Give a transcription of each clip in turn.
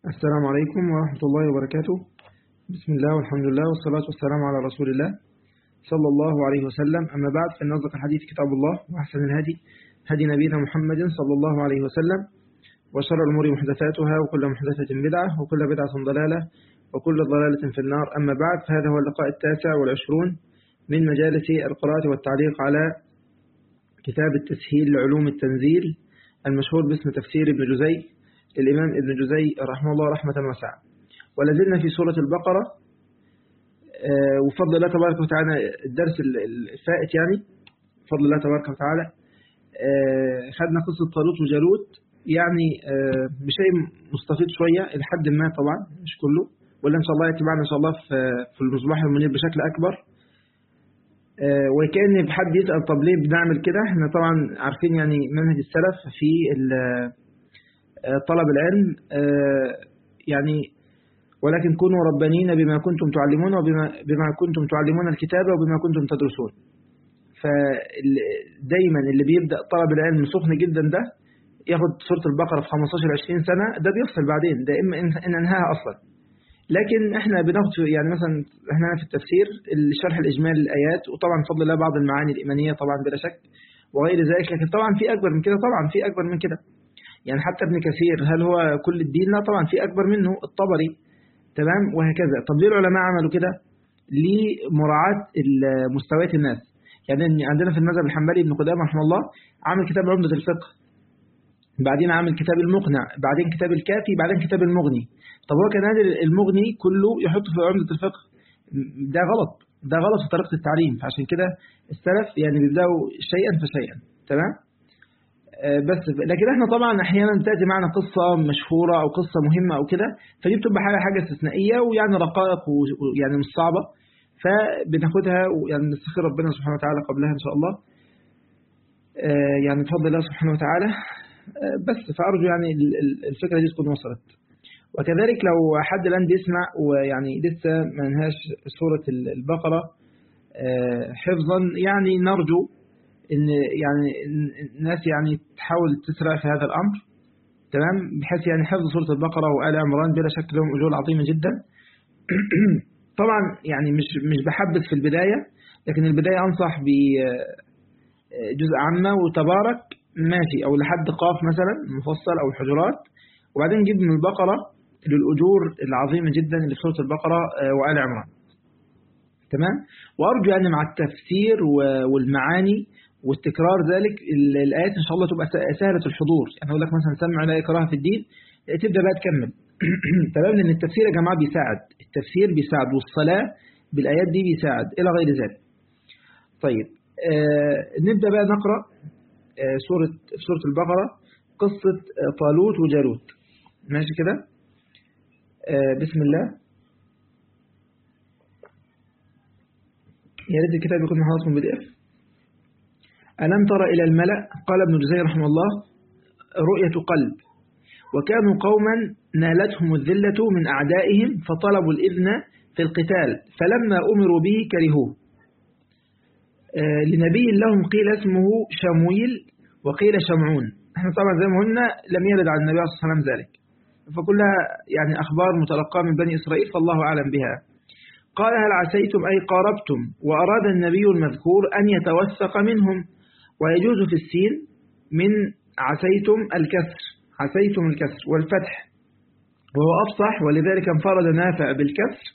السلام عليكم ورحمة الله وبركاته بسم الله والحمد لله والصلاة والسلام على رسول الله صلى الله عليه وسلم أما بعد فإن أصدق الحديث كتاب الله وأحسن الهدي هدي نبينا محمد صلى الله عليه وسلم وشر الأمور محدثاتها وكل محدثة بدعة وكل بدعة ضلالة وكل ضلالة في النار أما بعد فهذا هو اللقاء التاسع والعشرون من مجالس القراءة والتعليق على كتاب التسهيل لعلوم التنزيل المشهور باسم تفسير ابن جزي للإمام ابن جزي رحمه الله رحمة واسعة ولازلنا في سورة البقرة وفضل الله تبارك وتعالى الدرس الفائت يعني بفضل الله تبارك وتعالى خدنا قصة طالوت وجالوت يعني بشيء مستفيض شوية لحد ما طبعا مش كله ولا إن شاء الله يتبعنا إن شاء الله في المصباح المنير بشكل أكبر وكان بحد يسأل طب ليه بنعمل كده احنا طبعا عارفين يعني منهج السلف في طلب العلم يعني ولكن كونوا ربانين بما كنتم تعلمون وبما بما كنتم تعلمون الكتاب وبما كنتم تدرسون فدايما اللي بيبدأ طلب العلم سخن جدا ده ياخد سورة البقرة في 15-20 سنة ده بيفصل بعدين ده إما إن أنهاها أصلا لكن احنا بناخد يعني مثلا احنا في التفسير الشرح الإجمالي للآيات وطبعا بفضل الله بعض المعاني الإيمانية طبعا بلا شك وغير ذلك لكن طبعا في أكبر من كده طبعا في أكبر من كده يعني حتى ابن كثير هل هو كل الدين لا طبعا في أكبر منه الطبري تمام وهكذا طب ليه العلماء عملوا كده لمراعاة مستويات الناس يعني عندنا في المذهب الحنبلي ابن قدامه رحمه الله عامل كتاب عمدة الفقه بعدين عامل كتاب المقنع بعدين كتاب الكافي بعدين كتاب المغني طب هو كان هذا المغني كله يحطه في عمدة الفقه ده غلط ده غلط في طريقة التعليم فعشان كده السلف يعني بيبدأوا شيئا فشيئا تمام بس لكن احنا طبعا احيانا تاتي معنا قصه مشهوره او قصه مهمه او كده فدي بتبقى حاجه حاجه استثنائيه ويعني رقائق ويعني مش صعبه فبناخدها ويعني نستخير ربنا سبحانه وتعالى قبلها ان شاء الله يعني بفضل الله سبحانه وتعالى بس فارجو يعني الفكره دي تكون وصلت وكذلك لو حد الان بيسمع ويعني لسه ما انهاش سوره البقره حفظا يعني نرجو ان يعني الناس يعني تحاول تسرع في هذا الامر تمام بحيث يعني حفظ سوره البقره وال عمران بلا شك لهم اجور عظيمه جدا طبعا يعني مش مش بحبذ في البدايه لكن البدايه انصح بجزء عامه وتبارك ماشي او لحد قاف مثلا مفصل او الحجرات وبعدين نجيب من البقره للاجور العظيمه جدا اللي في سوره البقره وال عمران تمام وارجو يعني مع التفسير والمعاني والتكرار ذلك الآيات إن شاء الله تبقى سهلة الحضور يعني أقول لك مثلا سمع لا إكراه في الدين تبدأ بقى تكمل تمام لأن التفسير يا جماعة بيساعد التفسير بيساعد والصلاة بالآيات دي بيساعد إلى غير ذلك طيب آه نبدأ بقى نقرأ آه سورة في سورة البقرة قصة آه طالوت وجالوت ماشي كده آه بسم الله يا ريت الكتاب يكون محاضر من بي دي اف ألم تر إلى الملأ قال ابن جزي رحمه الله رؤية قلب وكانوا قوما نالتهم الذلة من أعدائهم فطلبوا الإذن في القتال فلما أمروا به كرهوه آه لنبي لهم قيل اسمه شمويل وقيل شمعون احنا طبعا زي ما قلنا لم يرد عن النبي صلى الله عليه وسلم ذلك فكلها يعني أخبار متلقاة من بني إسرائيل فالله أعلم بها قال هل عسيتم أي قاربتم وأراد النبي المذكور أن يتوثق منهم ويجوز في السين من عسيتم الكسر عسيتم الكسر والفتح وهو أفصح ولذلك انفرد نافع بالكسر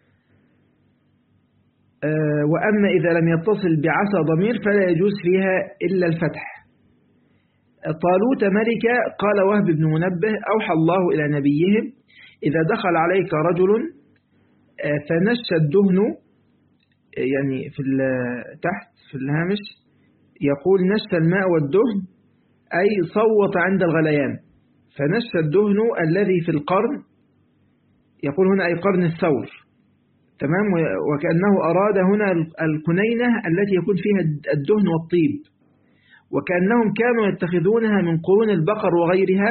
وأما إذا لم يتصل بعسى ضمير فلا يجوز فيها إلا الفتح طالوت ملك قال وهب بن منبه أوحى الله إلى نبيهم إذا دخل عليك رجل فنش الدهن يعني في تحت في الهامش يقول نشف الماء والدهن أي صوت عند الغليان فنشف الدهن الذي في القرن يقول هنا أي قرن الثور تمام وكأنه أراد هنا الكنينة التي يكون فيها الدهن والطيب وكأنهم كانوا يتخذونها من قرون البقر وغيرها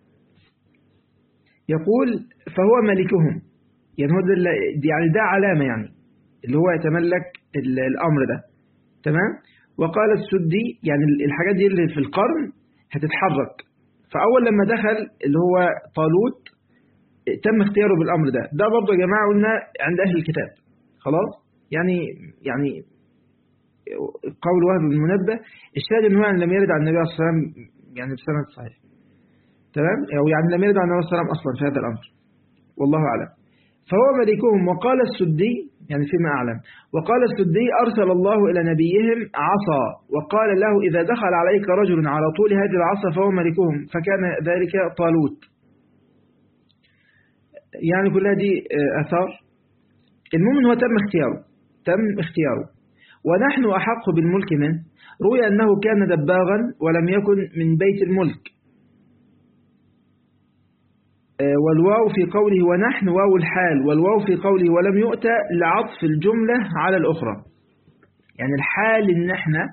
يقول فهو ملكهم يعني هو ده يعني ده علامة يعني اللي هو يتملك الأمر ده تمام وقال السدي يعني الحاجات دي اللي في القرن هتتحرك فأول لما دخل اللي هو طالوت تم اختياره بالأمر ده ده برضه يا جماعة قلنا عند أهل الكتاب خلاص يعني يعني قول وهب بن منبه الشاهد ان هو يعني لم يرد عن النبي صلى الله عليه وسلم يعني بسند صحيح تمام او يعني لم يرد عن النبي صلى الله عليه وسلم اصلا في هذا الامر والله اعلم فهو ملكهم وقال السدي يعني فيما أعلم وقال السدي أرسل الله إلى نبيهم عصا وقال له إذا دخل عليك رجل على طول هذه العصا فهو ملكهم فكان ذلك طالوت يعني كلها دي أثار المهم هو تم اختياره تم اختياره ونحن أحق بالملك منه روي أنه كان دباغا ولم يكن من بيت الملك والواو في قوله ونحن واو الحال والواو في قوله ولم يؤتى لعطف الجملة على الأخرى يعني الحال إن احنا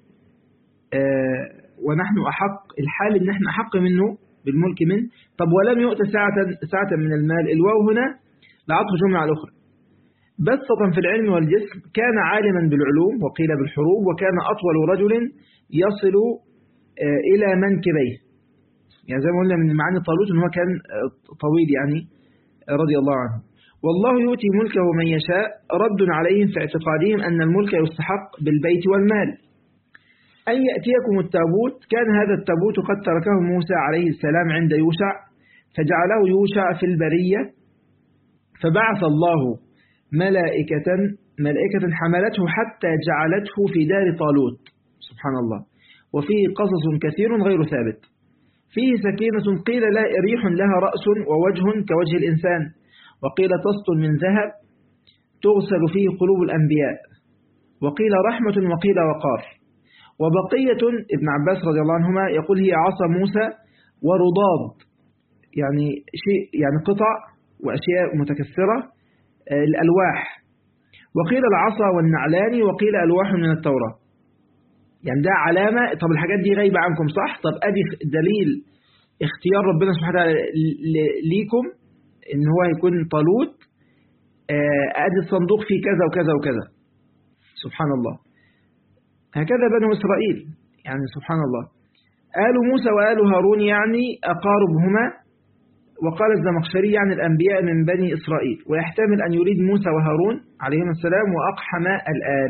ونحن أحق الحال إن احنا أحق منه بالملك منه طب ولم يؤتى ساعة, ساعة من المال الواو هنا لعطف جملة على الأخرى بسطا في العلم والجسم كان عالما بالعلوم وقيل بالحروب وكان أطول رجل يصل إلى منكبيه يعني زي ما قلنا من معاني طالوت ان هو كان طويل يعني رضي الله عنه والله يؤتي ملكه من يشاء رد عليهم في اعتقادهم أن الملك يستحق بالبيت والمال أن يأتيكم التابوت كان هذا التابوت قد تركه موسى عليه السلام عند يوشع فجعله يوشع في البرية فبعث الله ملائكة ملائكة حملته حتى جعلته في دار طالوت سبحان الله وفيه قصص كثير غير ثابت فيه سكينة قيل لا ريح لها رأس ووجه كوجه الإنسان وقيل تسط من ذهب تغسل فيه قلوب الأنبياء وقيل رحمة وقيل وقار وبقية ابن عباس رضي الله عنهما يقول هي عصا موسى ورضاد يعني شيء يعني قطع وأشياء متكسرة الألواح وقيل العصا والنعلان وقيل ألواح من التوراة يعني ده علامة طب الحاجات دي غايبة عنكم صح طب أدي دليل اختيار ربنا سبحانه وتعالى ليكم ان هو هيكون طالوت أدي الصندوق فيه كذا وكذا وكذا سبحان الله هكذا بنو إسرائيل يعني سبحان الله آل موسى وآل هارون يعني أقاربهما وقال الزمخشري يعني الأنبياء من بني إسرائيل ويحتمل أن يريد موسى وهارون عليهما السلام وأقحم الآل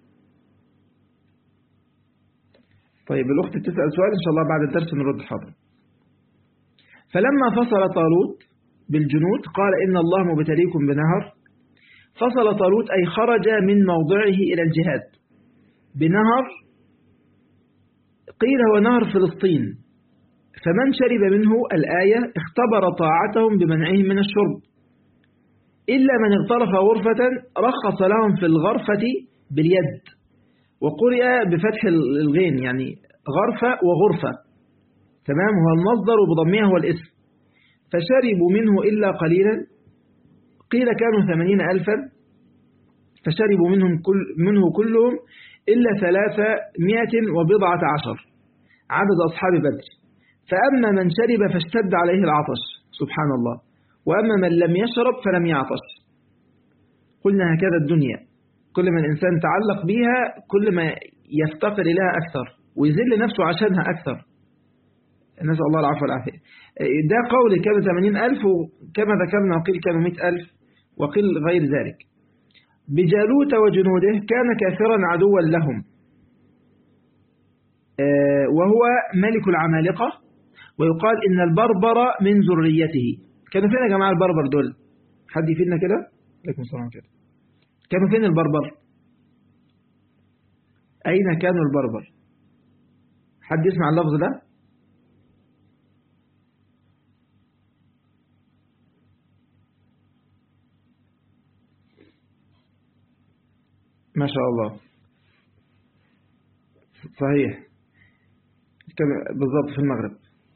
طيب الأخت تسأل سؤال إن شاء الله بعد الدرس نرد حاضر فلما فصل طالوت بالجنود قال إن الله مبتليكم بنهر فصل طالوت أي خرج من موضعه إلى الجهاد بنهر قيل هو نهر فلسطين فمن شرب منه الآية اختبر طاعتهم بمنعهم من الشرب إلا من اغترف غرفة رخص لهم في الغرفة باليد وقرئ بفتح الغين يعني غرفة وغرفة تمام هو المصدر وبضمها هو الاسم فشربوا منه إلا قليلا قيل كانوا ثمانين ألفا فشربوا منهم كل منه كلهم إلا ثلاثمائة وبضعة عشر عدد أصحاب بدر فأما من شرب فاشتد عليه العطش سبحان الله وأما من لم يشرب فلم يعطش قلنا هكذا الدنيا كل ما الإنسان تعلق بها كل ما يفتقر إليها أكثر ويذل نفسه عشانها أكثر نسأل الله العفو والعافية ده قول كانوا 80 ألف وكما ذكرنا وقيل كانوا 100 ألف وقيل غير ذلك بجالوت وجنوده كان كافرا عدوا لهم وهو ملك العمالقة ويقال إن البربر من ذريته كانوا فين يا جماعة البربر دول حد يفيدنا كده عليكم السلام كده كانوا فين البربر أين كانوا البربر حد يسمع اللفظ ده ما شاء الله صحيح بالضبط في المغرب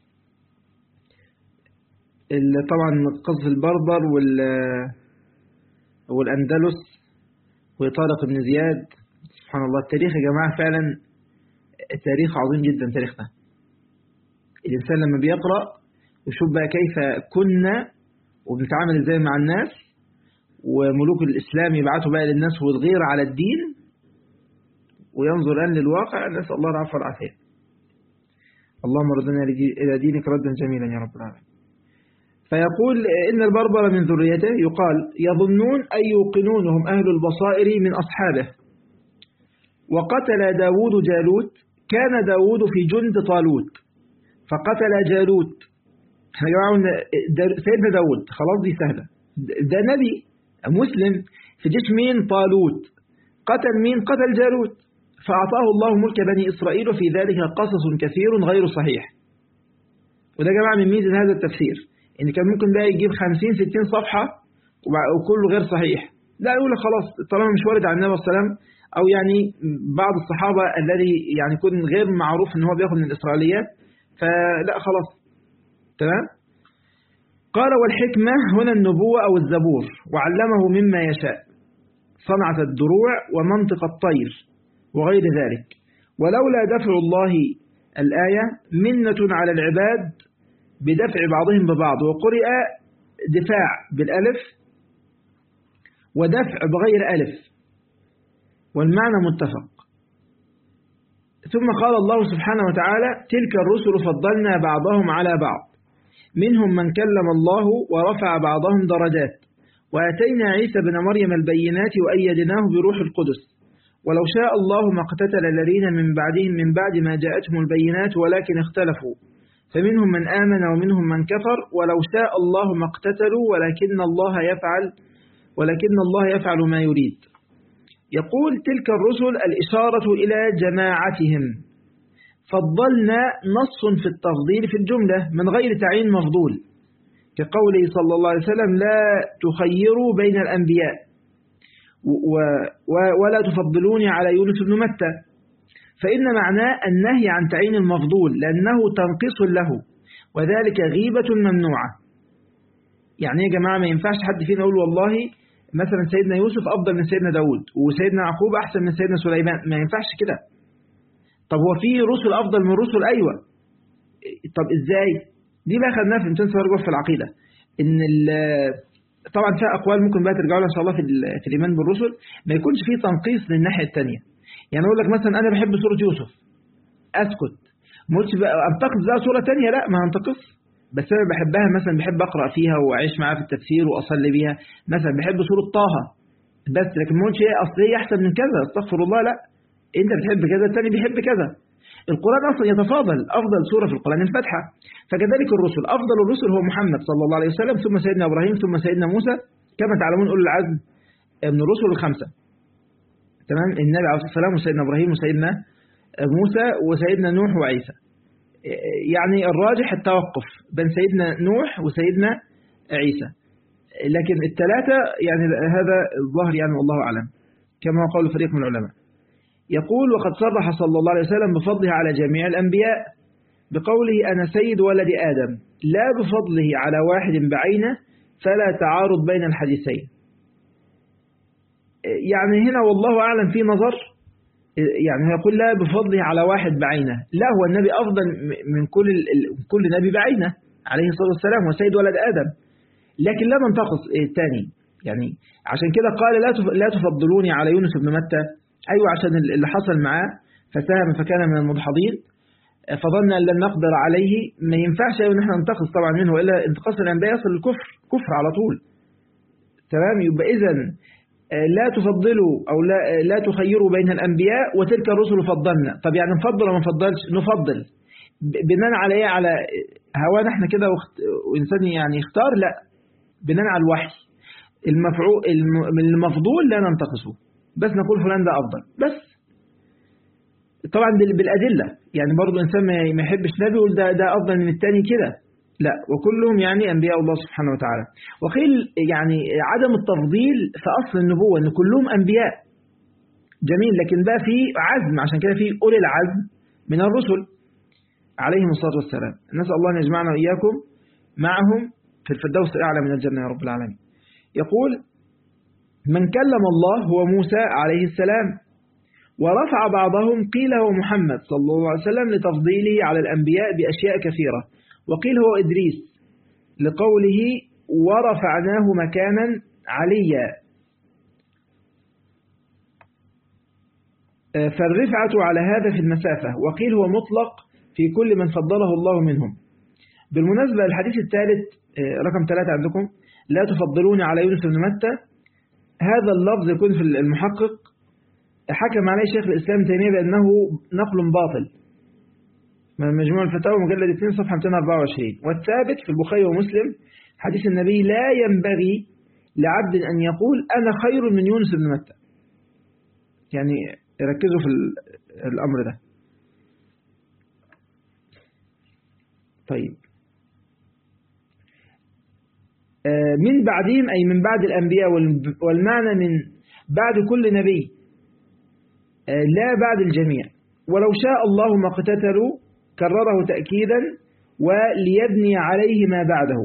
طبعا قصف البربر وال والأندلس وطارق بن زياد سبحان الله التاريخ يا جماعة فعلا تاريخ عظيم جدا تاريخنا الإنسان لما بيقرأ ويشوف بقى كيف كنا وبنتعامل ازاي مع الناس وملوك الإسلام يبعثوا بقى للناس والغير على الدين وينظر الآن للواقع نسأل الله العفو والعافية اللهم ردنا إلى دينك ردا جميلا يا رب العالمين فيقول إن البربر من ذريته يقال يظنون أي يوقنونهم أهل البصائر من أصحابه وقتل داود جالوت كان داود في جند طالوت فقتل جالوت احنا يا جماعة سيدنا داود خلاص دي سهلة ده نبي مسلم في جيش مين طالوت قتل مين قتل جالوت فأعطاه الله ملك بني إسرائيل وفي ذلك قصص كثير غير صحيح وده يا جماعة من ميزة هذا التفسير إن كان ممكن بقى يجيب 50 60 صفحة وكله غير صحيح لا يقول لك خلاص طالما مش وارد عن النبي صلى الله عليه وسلم أو يعني بعض الصحابة الذي يعني يكون غير معروف إن هو بياخد من الإسرائيليات فلا خلاص تمام قال والحكمة هنا النبوة أو الزبور وعلمه مما يشاء صنعة الدروع ومنطق الطير وغير ذلك ولولا دفع الله الآية منة على العباد بدفع بعضهم ببعض وقرئ دفاع بالألف ودفع بغير ألف والمعنى متفق ثم قال الله سبحانه وتعالى تلك الرسل فضلنا بعضهم على بعض منهم من كلم الله ورفع بعضهم درجات وأتينا عيسى بن مريم البينات وأيدناه بروح القدس ولو شاء الله ما اقتتل الذين من بعدهم من بعد ما جاءتهم البينات ولكن اختلفوا فمنهم من آمن ومنهم من كفر ولو شاء الله ما اقتتلوا ولكن الله يفعل ولكن الله يفعل ما يريد يقول تلك الرسل الإشارة إلى جماعتهم فضلنا نص في التفضيل في الجملة من غير تعيين مفضول كقوله صلى الله عليه وسلم لا تخيروا بين الأنبياء ولا تفضلوني على يونس بن متى فإن معناه النهي عن تعيين المفضول لأنه تنقص له وذلك غيبة ممنوعة يعني يا جماعة ما ينفعش حد فينا يقول والله مثلا سيدنا يوسف أفضل من سيدنا داود وسيدنا يعقوب أحسن من سيدنا سليمان ما ينفعش كده طب هو في رسل أفضل من رسل أيوة طب إزاي دي بقى خدناها في امتحان سؤال في العقيدة إن طبعا فيها أقوال ممكن بقى ترجعوا لها إن شاء الله في, في الإيمان بالرسل ما يكونش فيه تنقيص للناحية الثانية يعني أقول لك مثلا أنا بحب سورة يوسف أسكت مش بقى أنتقص بقى سورة ثانية لا ما أنتقص بس أنا بحبها مثلا بحب أقرأ فيها وأعيش معاها في التفسير وأصلي بيها مثلا بحب سورة طه بس لكن ما قلتش ايه اصل هي احسن من كذا استغفر الله لا انت بتحب كذا الثاني بيحب كذا القرآن أصلا يتفاضل أفضل سورة في القرآن الفاتحة فكذلك الرسل أفضل الرسل هو محمد صلى الله عليه وسلم ثم سيدنا إبراهيم ثم سيدنا موسى كما تعلمون أولي العزم من الرسل الخمسة تمام النبي عليه الصلاة والسلام وسيدنا إبراهيم وسيدنا موسى وسيدنا نوح وعيسى يعني الراجح التوقف بين سيدنا نوح وسيدنا عيسى لكن الثلاثة يعني هذا الظاهر يعني والله أعلم كما قال فريق من العلماء يقول وقد صرح صلى الله عليه وسلم بفضله على جميع الأنبياء بقوله أنا سيد ولد آدم لا بفضله على واحد بعينه فلا تعارض بين الحديثين يعني هنا والله أعلم في نظر يعني يقول لا بفضله على واحد بعينه لا هو النبي أفضل من كل كل نبي بعينه عليه الصلاة والسلام وسيد ولد آدم لكن لا ننتقص الثاني يعني عشان كده قال لا لا تفضلوني على يونس بن متى أيوة عشان اللي حصل معاه فساهم فكان من المدحضين فظن أن لن نقدر عليه ما ينفعش أيوة نحن ننتقص طبعا منه إلا انتقاص الأنبياء يصل للكفر كفر على طول تمام يبقى إذا لا تفضلوا أو لا, لا تخيروا بين الأنبياء وتلك الرسل فضلنا طب يعني نفضل ولا ما نفضلش نفضل بناء على إيه على هوانا احنا كده وإنسان يعني يختار لا بناء على الوحي المفعول المفضول لا ننتقصه بس نقول فلان ده أفضل بس طبعا بالأدلة يعني برضو إنسان ما يحبش نبي يقول ده, ده أفضل من التاني كده لا وكلهم يعني أنبياء الله سبحانه وتعالى وقيل يعني عدم التفضيل في أصل النبوة أن كلهم أنبياء جميل لكن بقى في عزم عشان كده في أولي العزم من الرسل عليهم الصلاة والسلام نسأل الله أن يجمعنا وإياكم معهم في الفردوس الأعلى من الجنة يا رب العالمين يقول من كلم الله هو موسى عليه السلام ورفع بعضهم قيل هو محمد صلى الله عليه وسلم لتفضيله على الأنبياء بأشياء كثيرة وقيل هو إدريس لقوله ورفعناه مكانا عليا فالرفعة على هذا في المسافة وقيل هو مطلق في كل من فضله الله منهم بالمناسبة الحديث الثالث رقم ثلاثة عندكم لا تفضلون على يونس بن متى هذا اللفظ يكون في المحقق حكم عليه شيخ الإسلام تيمية بأنه نقل باطل من مجموع الفتاوى مجلد 2 صفحة 224 والثابت في البخاري ومسلم حديث النبي لا ينبغي لعبد أن يقول أنا خير من يونس بن متى يعني ركزوا في الأمر ده طيب من بعدهم أي من بعد الأنبياء والمعنى من بعد كل نبي لا بعد الجميع ولو شاء الله ما اقتتلوا كرره تأكيدا وليبني عليه ما بعده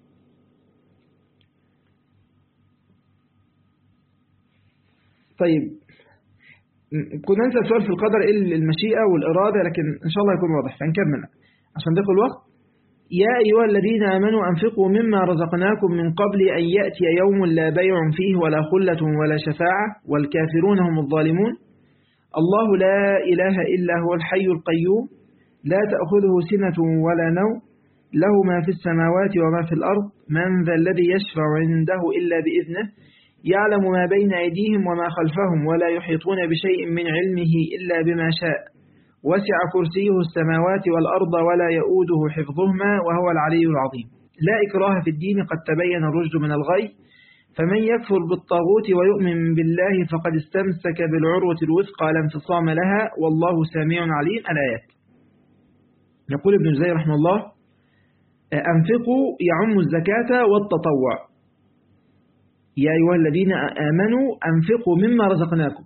طيب كنا نسأل سؤال في القدر المشيئة والإرادة لكن إن شاء الله يكون واضح فنكمل عشان ضيق الوقت يا أيها الذين آمنوا أنفقوا مما رزقناكم من قبل أن يأتي يوم لا بيع فيه ولا خلة ولا شفاعة والكافرون هم الظالمون الله لا إله إلا هو الحي القيوم لا تأخذه سنة ولا نوم له ما في السماوات وما في الأرض من ذا الذي يشفع عنده إلا بإذنه يعلم ما بين أيديهم وما خلفهم ولا يحيطون بشيء من علمه إلا بما شاء وسع كرسيه السماوات والأرض ولا يؤوده حفظهما وهو العلي العظيم لا إكراه في الدين قد تبين الرشد من الغي فمن يكفر بالطاغوت ويؤمن بالله فقد استمسك بالعروة الوثقى لا انفصام لها والله سميع عليم الآيات يقول ابن جزي رحمه الله أنفقوا يعم الزكاة والتطوع يا أيها الذين آمنوا أنفقوا مما رزقناكم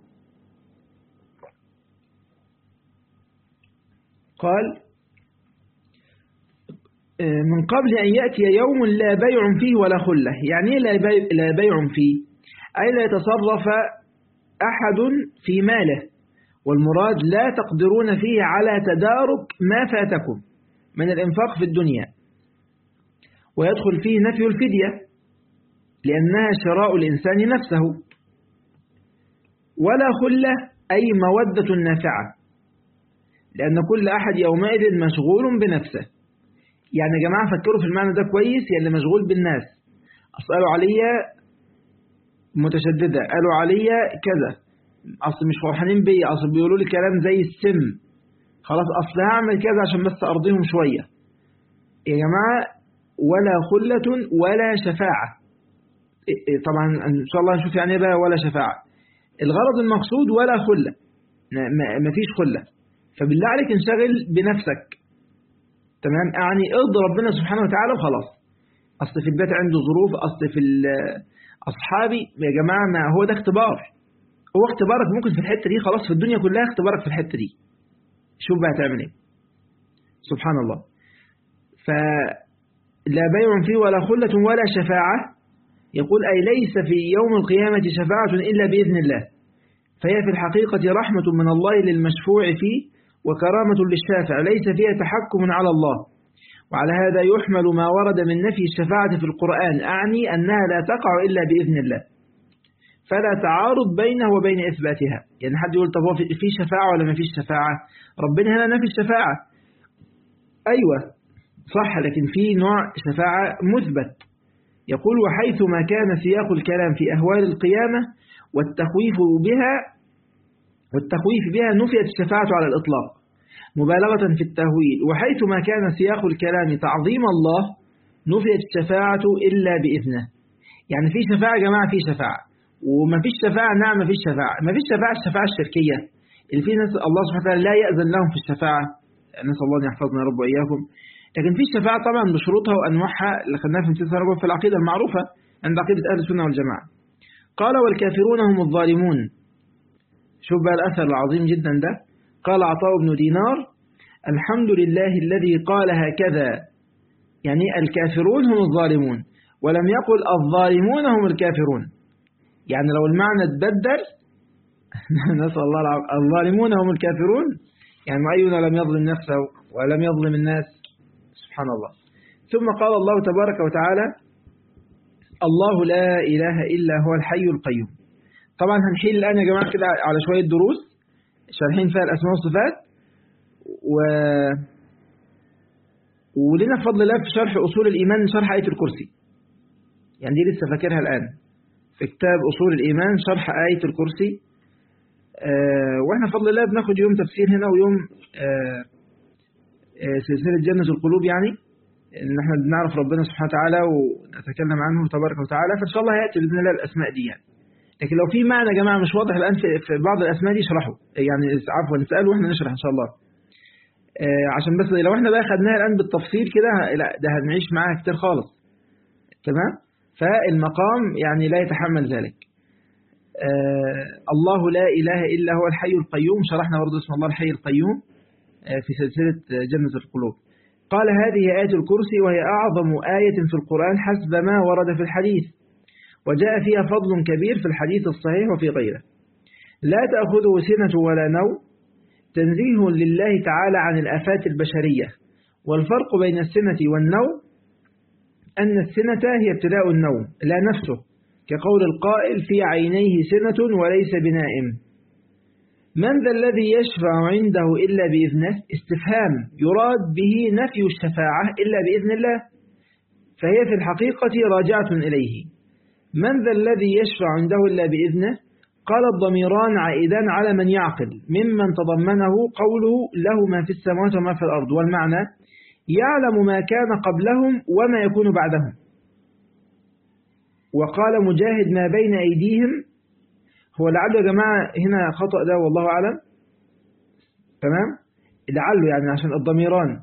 قال من قبل أن يأتي يوم لا بيع فيه ولا خلة يعني لا بيع فيه أي لا يتصرف أحد في ماله والمراد لا تقدرون فيه على تدارك ما فاتكم من الإنفاق في الدنيا ويدخل فيه نفي الفدية لأنها شراء الإنسان نفسه ولا خلة أي مودة نافعة لأن كل أحد يومئذ مشغول بنفسه يعني يا جماعة فكروا في المعنى ده كويس يا اللي مشغول بالناس أسألوا عليا متشددة قالوا عليا كذا أصل مش فرحانين بيا أصل بيقولوا لي كلام زي السم خلاص أصل هعمل كذا عشان بس أرضيهم شوية يا جماعة ولا خلة ولا شفاعة طبعا إن شاء الله نشوف يعني بقى ولا شفاعة الغرض المقصود ولا خلة مفيش خلة فبالله عليك انشغل بنفسك تمام يعني ارضي ربنا سبحانه وتعالى وخلاص اصل في البيت عنده ظروف اصل في اصحابي يا جماعه ما هو ده اختبار هو اختبارك ممكن في الحته دي خلاص في الدنيا كلها اختبارك في الحته دي شوف بقى هتعمل ايه سبحان الله فلا بيع فيه ولا خلة ولا شفاعة يقول أي ليس في يوم القيامة شفاعة إلا بإذن الله فهي في الحقيقة رحمة من الله للمشفوع فيه وكرامة للشافع ليس فيها تحكم على الله وعلى هذا يحمل ما ورد من نفي الشفاعة في القرآن أعني أنها لا تقع إلا بإذن الله فلا تعارض بينه وبين إثباتها يعني حد يقول طب هو في شفاعة ولا ما فيش شفاعة ربنا هنا نفي الشفاعة أيوة صح لكن في نوع شفاعة مثبت يقول وحيث ما كان سياق الكلام في أهوال القيامة والتخويف بها والتخويف بها نفيت الشفاعة على الإطلاق مبالغة في التهويل وحيث ما كان سياق الكلام تعظيم الله نفيت الشفاعة إلا بإذنه يعني في شفاعة يا جماعة في شفاعة وما فيش شفاعة نعم ما فيش شفاعة ما فيش شفاعة الشفاعة الشركية اللي في ناس الله سبحانه وتعالى لا يأذن لهم في الشفاعة نسأل الله أن يحفظنا يا رب وإياكم لكن في الشفاعة طبعا بشروطها وأنواعها اللي خدناها في امتثال ربنا في العقيدة المعروفة عند عقيدة أهل السنة والجماعة قال والكافرون هم الظالمون شوف بقى الأثر العظيم جدا ده قال عطاء بن دينار الحمد لله الذي قال هكذا يعني الكافرون هم الظالمون ولم يقل الظالمون هم الكافرون يعني لو المعنى اتبدل نسأل الله العافية الظالمون هم الكافرون يعني أينا لم يظلم نفسه ولم يظلم الناس سبحان الله ثم قال الله تبارك وتعالى الله لا إله إلا هو الحي القيوم طبعا هنحيل الآن يا جماعة كده على شوية دروس شارحين فيها الأسماء والصفات و ولنا فضل الله في شرح أصول الإيمان شرح آية الكرسي يعني دي لسه فاكرها الآن في كتاب أصول الإيمان شرح آية الكرسي آه وإحنا فضل الله بناخد يوم تفسير هنا ويوم آه آه سلسلة جنة القلوب يعني إن إحنا بنعرف ربنا سبحانه وتعالى ونتكلم عنه تبارك وتعالى فإن شاء الله هيأتي بإذن الله الأسماء دي يعني لكن لو في معنى يا جماعة مش واضح الآن في, في بعض الأسماء دي اشرحوا يعني عفوا نسأله وإحنا نشرح إن شاء الله آه عشان بس لو إحنا بقى خدناها الآن بالتفصيل كده لا ده هنعيش معاها كتير خالص تمام فالمقام يعني لا يتحمل ذلك آه الله لا إله إلا هو الحي القيوم شرحنا برضه اسم الله الحي القيوم آه في سلسلة جنة القلوب قال هذه آية الكرسي وهي أعظم آية في القرآن حسب ما ورد في الحديث وجاء فيها فضل كبير في الحديث الصحيح وفي غيره لا تأخذه سنة ولا نوم تنزيه لله تعالى عن الآفات البشرية والفرق بين السنة والنوم أن السنة هي ابتداء النوم لا نفسه كقول القائل في عينيه سنة وليس بنائم من ذا الذي يشفع عنده إلا بإذنه استفهام يراد به نفي الشفاعة إلا بإذن الله فهي في الحقيقة راجعة إليه من ذا الذي يشفع عنده إلا بإذنه قال الضميران عائدان على من يعقل ممن تضمنه قوله له ما في السماوات وما في الأرض والمعنى يعلم ما كان قبلهم وما يكون بعدهم وقال مجاهد ما بين أيديهم هو لعله يا جماعة هنا خطأ ده والله أعلم تمام لعله يعني عشان الضميران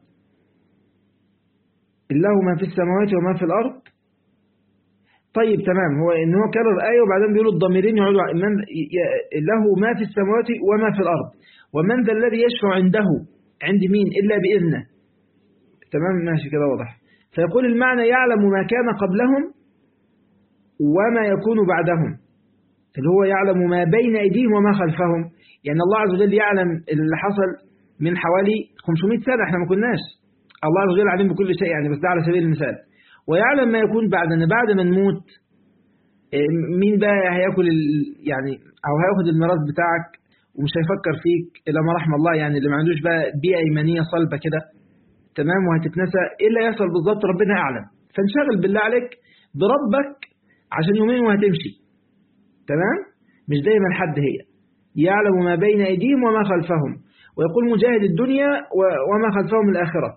له ما في السماوات وما في الأرض طيب تمام هو ان هو كرر آية وبعدين بيقولوا الضميرين يقعدوا من له ما في السماوات وما في الأرض ومن ذا الذي يشفع عنده عند مين إلا بإذنه تمام ماشي كده واضح فيقول المعنى يعلم ما كان قبلهم وما يكون بعدهم اللي هو يعلم ما بين أيديهم وما خلفهم يعني الله عز وجل يعلم اللي حصل من حوالي 500 سنة احنا ما كناش الله عز وجل عليم بكل شيء يعني بس ده على سبيل المثال ويعلم ما يكون بعدنا بعد ما نموت مين بقى هياكل يعني او هياخد الميراث بتاعك ومش هيفكر فيك الا ما رحم الله يعني اللي ما عندوش بقى بيئه ايمانيه صلبه كده تمام وهتتنسى ايه اللي هيحصل بالظبط ربنا اعلم فانشغل بالله عليك بربك عشان يومين وهتمشي تمام مش دايما حد هي يعلم ما بين ايديهم وما خلفهم ويقول مجاهد الدنيا وما خلفهم الاخره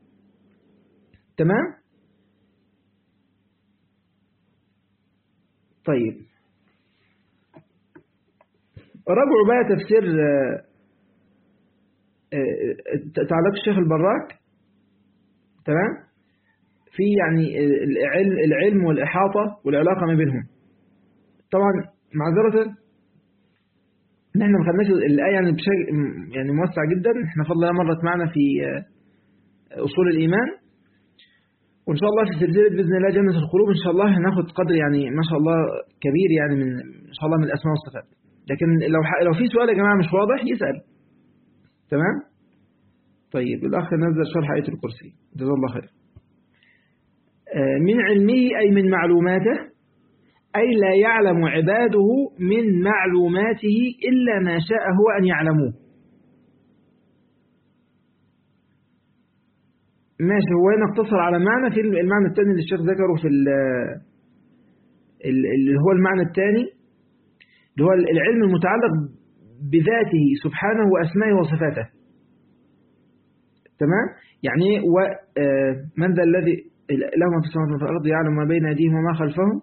تمام طيب راجعوا بقى تفسير تعليق الشيخ البراك تمام في يعني العلم والإحاطة والعلاقة ما بينهم طبعا معذرة ان احنا ما خدناش الآية يعني بشكل يعني موسع جدا احنا فضل الله مرت معنا في أصول الإيمان وإن شاء الله في سلسلة بإذن الله جنة القلوب إن شاء الله هناخد قدر يعني ما شاء الله كبير يعني من إن شاء الله من الأسماء والصفات لكن لو لو في سؤال يا جماعة مش واضح يسأل تمام طيب الأخ نزل شرح آية الكرسي جزاه الله خير من علمه أي من معلوماته أي لا يعلم عباده من معلوماته إلا ما شاء هو أن يعلموه ماشي هو هنا اقتصر على معنى في المعنى الثاني اللي الشيخ ذكره في اللي هو المعنى الثاني اللي هو العلم المتعلق بذاته سبحانه وأسمائه وصفاته تمام يعني ومن ذا الذي له ما في السماوات وفي الأرض يعلم ما بين أيديهم وما خلفهم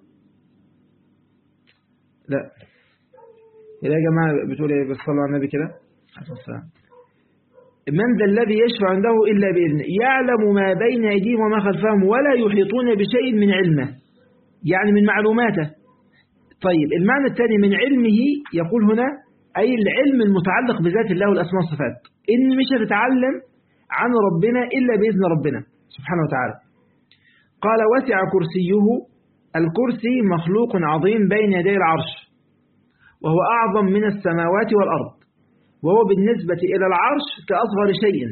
لا يا جماعة بتقول ايه بس صلوا على النبي كده عليه الصلاة من ذا الذي يشفع عنده إلا بإذنه يعلم ما بين أيديهم وما خلفهم ولا يحيطون بشيء من علمه يعني من معلوماته طيب المعنى الثاني من علمه يقول هنا أي العلم المتعلق بذات الله والأسماء والصفات إن مش هتتعلم عن ربنا إلا بإذن ربنا سبحانه وتعالى قال وسع كرسيه الكرسي مخلوق عظيم بين يدي العرش وهو أعظم من السماوات والأرض وهو بالنسبة إلى العرش كأصغر شيء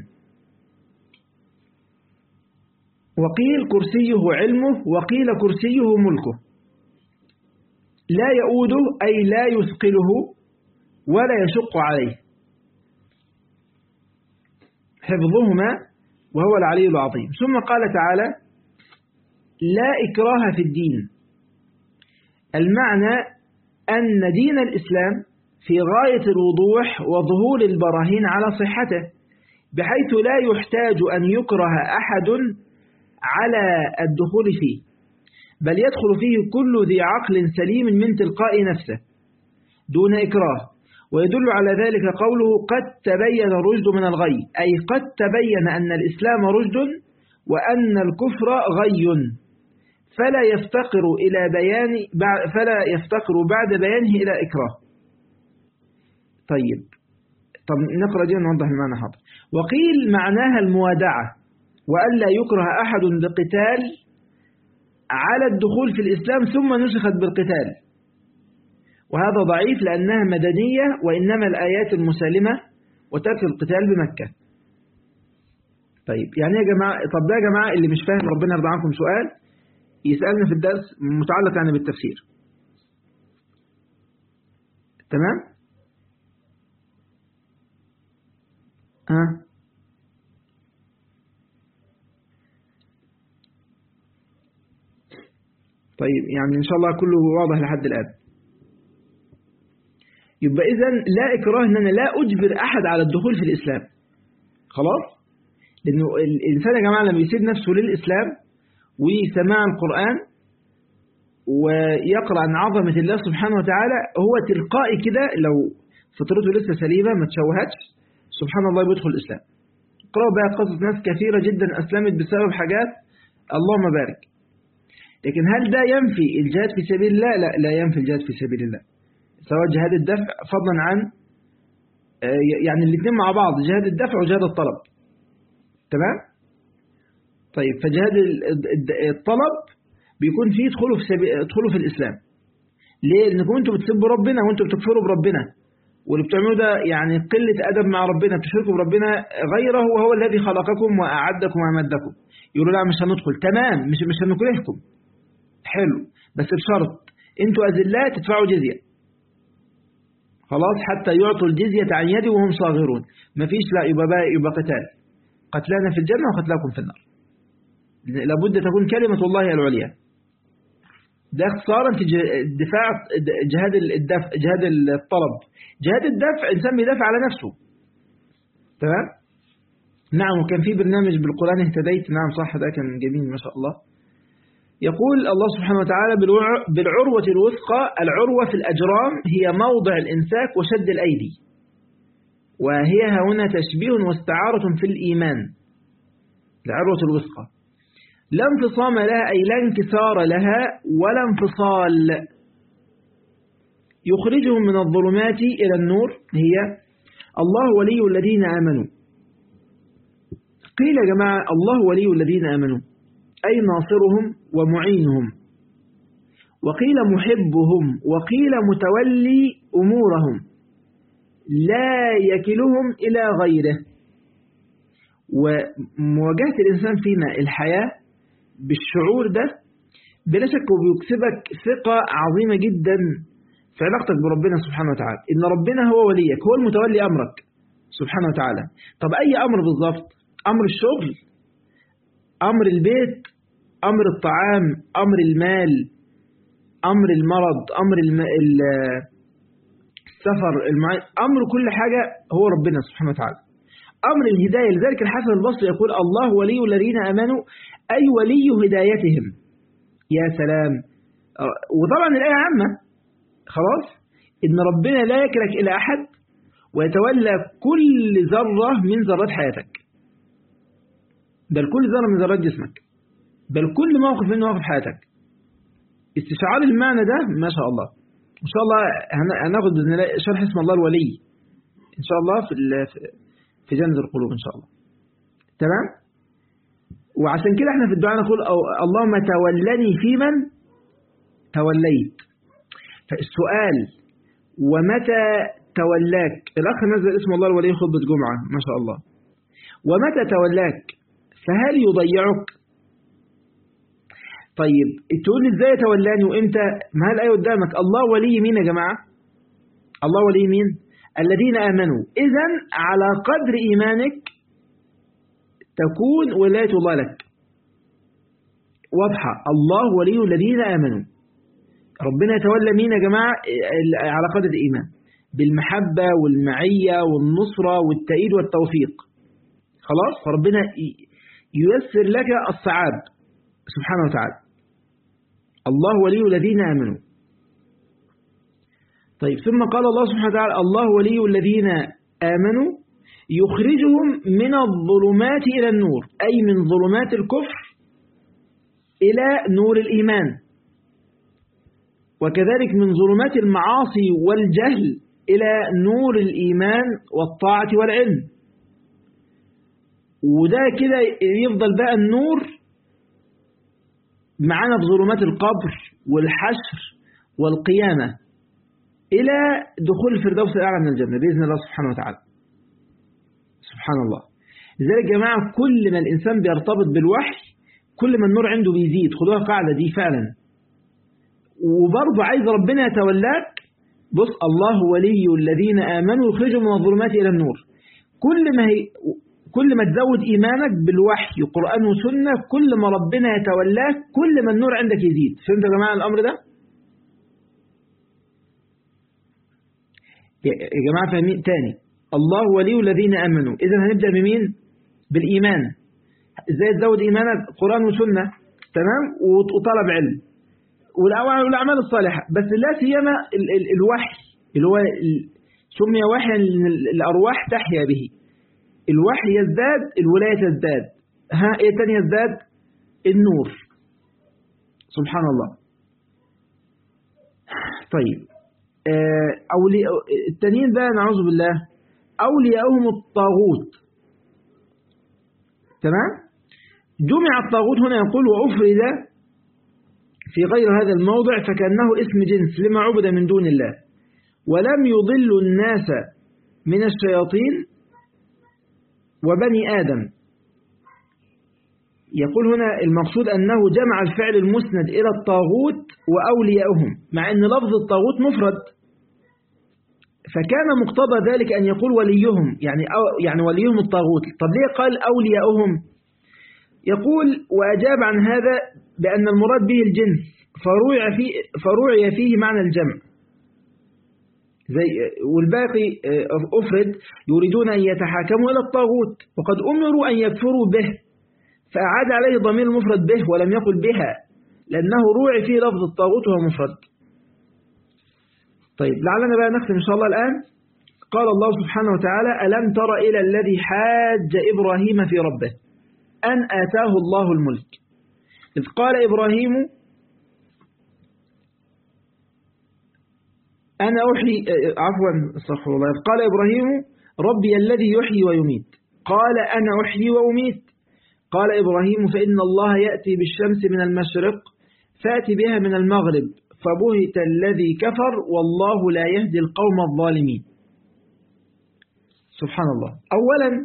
وقيل كرسيه علمه وقيل كرسيه ملكه لا يؤوده أي لا يثقله ولا يشق عليه حفظهما وهو العلي العظيم ثم قال تعالى لا إكراه في الدين المعنى أن دين الإسلام في غاية الوضوح وظهور البراهين على صحته بحيث لا يحتاج أن يكره أحد على الدخول فيه بل يدخل فيه كل ذي عقل سليم من تلقاء نفسه دون إكراه ويدل على ذلك قوله قد تبين الرشد من الغي أي قد تبين أن الإسلام رشد وأن الكفر غي فلا يفتقر إلى بيان فلا يفتقر بعد بيانه إلى إكراه طيب طب نقرأ دي ونوضح المعنى حاضر وقيل معناها الموادعة وألا يكره أحد بقتال على الدخول في الإسلام ثم نسخت بالقتال وهذا ضعيف لأنها مدنية وإنما الآيات المسالمة وترك القتال بمكة طيب يعني يا جماعة طب ده يا جماعة اللي مش فاهم ربنا يرضى عنكم سؤال يسألنا في الدرس متعلق يعني بالتفسير تمام ها طيب يعني إن شاء الله كله واضح لحد الآن يبقى إذا لا إكراه أن أنا لا أجبر أحد على الدخول في الإسلام خلاص لأنه الإنسان يا جماعة لما يسيب نفسه للإسلام وسماع القرآن ويقرأ عن عظمة الله سبحانه وتعالى هو تلقائي كده لو فطرته لسه سليمة ما تشوهتش سبحان الله بيدخل الإسلام اقرأوا بقى قصص ناس كثيرة جدا أسلمت بسبب حاجات اللهم بارك لكن هل ده ينفي الجهاد في سبيل الله لا لا ينفي الجهاد في سبيل الله سواء جهاد الدفع فضلا عن يعني الاثنين مع بعض جهاد الدفع وجهاد الطلب تمام طيب فجهاد الطلب بيكون فيه ادخلوا في سبيل ادخلوا في الإسلام ليه لأنكم انتوا بتسبوا ربنا وانتوا بتكفروا بربنا واللي بتعملوا ده يعني قلة أدب مع ربنا بتشركوا بربنا غيره وهو الذي خلقكم وأعدكم وأمدكم يقولوا لا مش هندخل تمام مش مش هنكرهكم حلو بس بشرط انتوا أذلاء تدفعوا جزية خلاص حتى يعطوا الجزية عن يد وهم صاغرون مفيش لا يبقى بقى يبقى قتال قتلانا في الجنة وقتلاكم في النار لابد تكون كلمة الله العليا ده اختصارا في الدفاع جهاد الدفع جهاد الطلب جهاد الدفع إنسان بيدافع على نفسه تمام نعم وكان في برنامج بالقرآن اهتديت نعم صح ده كان جميل ما شاء الله يقول الله سبحانه وتعالى بالعروة الوثقى العروة في الأجرام هي موضع الإمساك وشد الأيدي وهي هنا تشبيه واستعارة في الإيمان العروة الوثقى لا انفصام لها أي لا انكسار لها ولا انفصال يخرجهم من الظلمات إلى النور هي الله ولي الذين آمنوا قيل يا جماعة الله ولي الذين آمنوا أي ناصرهم ومعينهم وقيل محبهم وقيل متولي أمورهم لا يكلهم إلى غيره ومواجهة الإنسان فينا الحياة بالشعور ده بلا شك وبيكسبك ثقة عظيمة جدا في علاقتك بربنا سبحانه وتعالى إن ربنا هو وليك هو المتولي أمرك سبحانه وتعالى طب أي أمر بالضبط أمر الشغل أمر البيت أمر الطعام أمر المال أمر المرض أمر الم... السفر المعين أمر كل حاجة هو ربنا سبحانه وتعالى أمر الهداية لذلك الحسن البصري يقول الله ولي الذين آمنوا أي ولي هدايتهم يا سلام وطبعا الآية عامة خلاص إن ربنا لا يكرك إلى أحد ويتولى كل ذرة من ذرات حياتك بل كل ذرة من ذرات جسمك بل كل موقف من مواقف حياتك استشعار المعنى ده ما شاء الله إن شاء الله هناخد بإذن الله شرح اسم الله الولي إن شاء الله في في جنة القلوب إن شاء الله تمام وعشان كده احنا في الدعاء نقول اللهم تولني في من توليت فالسؤال ومتى تولاك الأخ نزل اسم الله الولي خطبة جمعة ما شاء الله ومتى تولاك فهل يضيعك طيب تقول ازاي تولاني وامتى ما هي الآية قدامك الله ولي مين يا جماعة الله ولي مين الذين آمنوا إذا على قدر إيمانك تكون ولاية الله لك واضحة الله ولي الذين آمنوا ربنا يتولى مين يا جماعة على قدر الإيمان بالمحبة والمعية والنصرة والتأييد والتوفيق خلاص فربنا ييسر لك الصعاب سبحانه وتعالى الله ولي الذين آمنوا طيب ثم قال الله سبحانه وتعالى الله ولي الذين آمنوا يخرجهم من الظلمات إلى النور أي من ظلمات الكفر إلى نور الإيمان وكذلك من ظلمات المعاصي والجهل إلى نور الإيمان والطاعة والعلم وده كده يفضل بقى النور معانا في ظلمات القبر والحشر والقيامة إلى دخول الفردوس الأعلى من الجنة بإذن الله سبحانه وتعالى سبحان الله لذلك يا جماعة كل ما الإنسان بيرتبط بالوحي كل ما النور عنده بيزيد خدوها قاعدة دي فعلا وبرضه عايز ربنا يتولاك بص الله ولي الذين آمنوا يخرجهم من الظلمات إلى النور كل ما هي كل ما تزود إيمانك بالوحي قرآن وسنة كل ما ربنا يتولاك كل ما النور عندك يزيد فهمت يا جماعة الأمر ده يا جماعة فاهمين تاني الله ولي الذين آمنوا إذا هنبدأ بمين بالإيمان إزاي تزود إيمانك قرآن وسنة تمام وطلب علم والأعمال الصالحة بس لا سيما الوحي اللي هو سمي وحيا الأرواح تحيا به الوحي يزداد الولاية تزداد ها ايه تاني يزداد النور سبحان الله طيب أولي التانيين بقى نعوذ بالله أولياؤهم الطاغوت تمام جمع الطاغوت هنا يقول وأفرد في غير هذا الموضع فكأنه اسم جنس لما عبد من دون الله ولم يضل الناس من الشياطين وبني آدم يقول هنا المقصود أنه جمع الفعل المسند إلى الطاغوت وأولياؤهم مع أن لفظ الطاغوت مفرد فكان مقتضى ذلك أن يقول وليهم يعني أو يعني وليهم الطاغوت طب ليه قال أولياؤهم يقول وأجاب عن هذا بأن المراد به الجنس فروع فيه, فروعي فيه معنى الجمع زي والباقي أفرد يريدون أن يتحاكموا إلى الطاغوت وقد أمروا أن يكفروا به فأعاد عليه ضمير المفرد به ولم يقل بها لأنه روعي فيه لفظ الطاغوت وهو مفرد طيب لعلنا بقى نختم إن شاء الله الآن قال الله سبحانه وتعالى ألم تر إلى الذي حاج إبراهيم في ربه أن آتاه الله الملك إذ قال إبراهيم أنا أحيي عفوا استغفر الله قال إبراهيم ربي الذي يحيي ويميت قال أنا أحيي وأميت قال إبراهيم فإن الله يأتي بالشمس من المشرق فأتي بها من المغرب فبهت الذي كفر والله لا يهدي القوم الظالمين سبحان الله أولا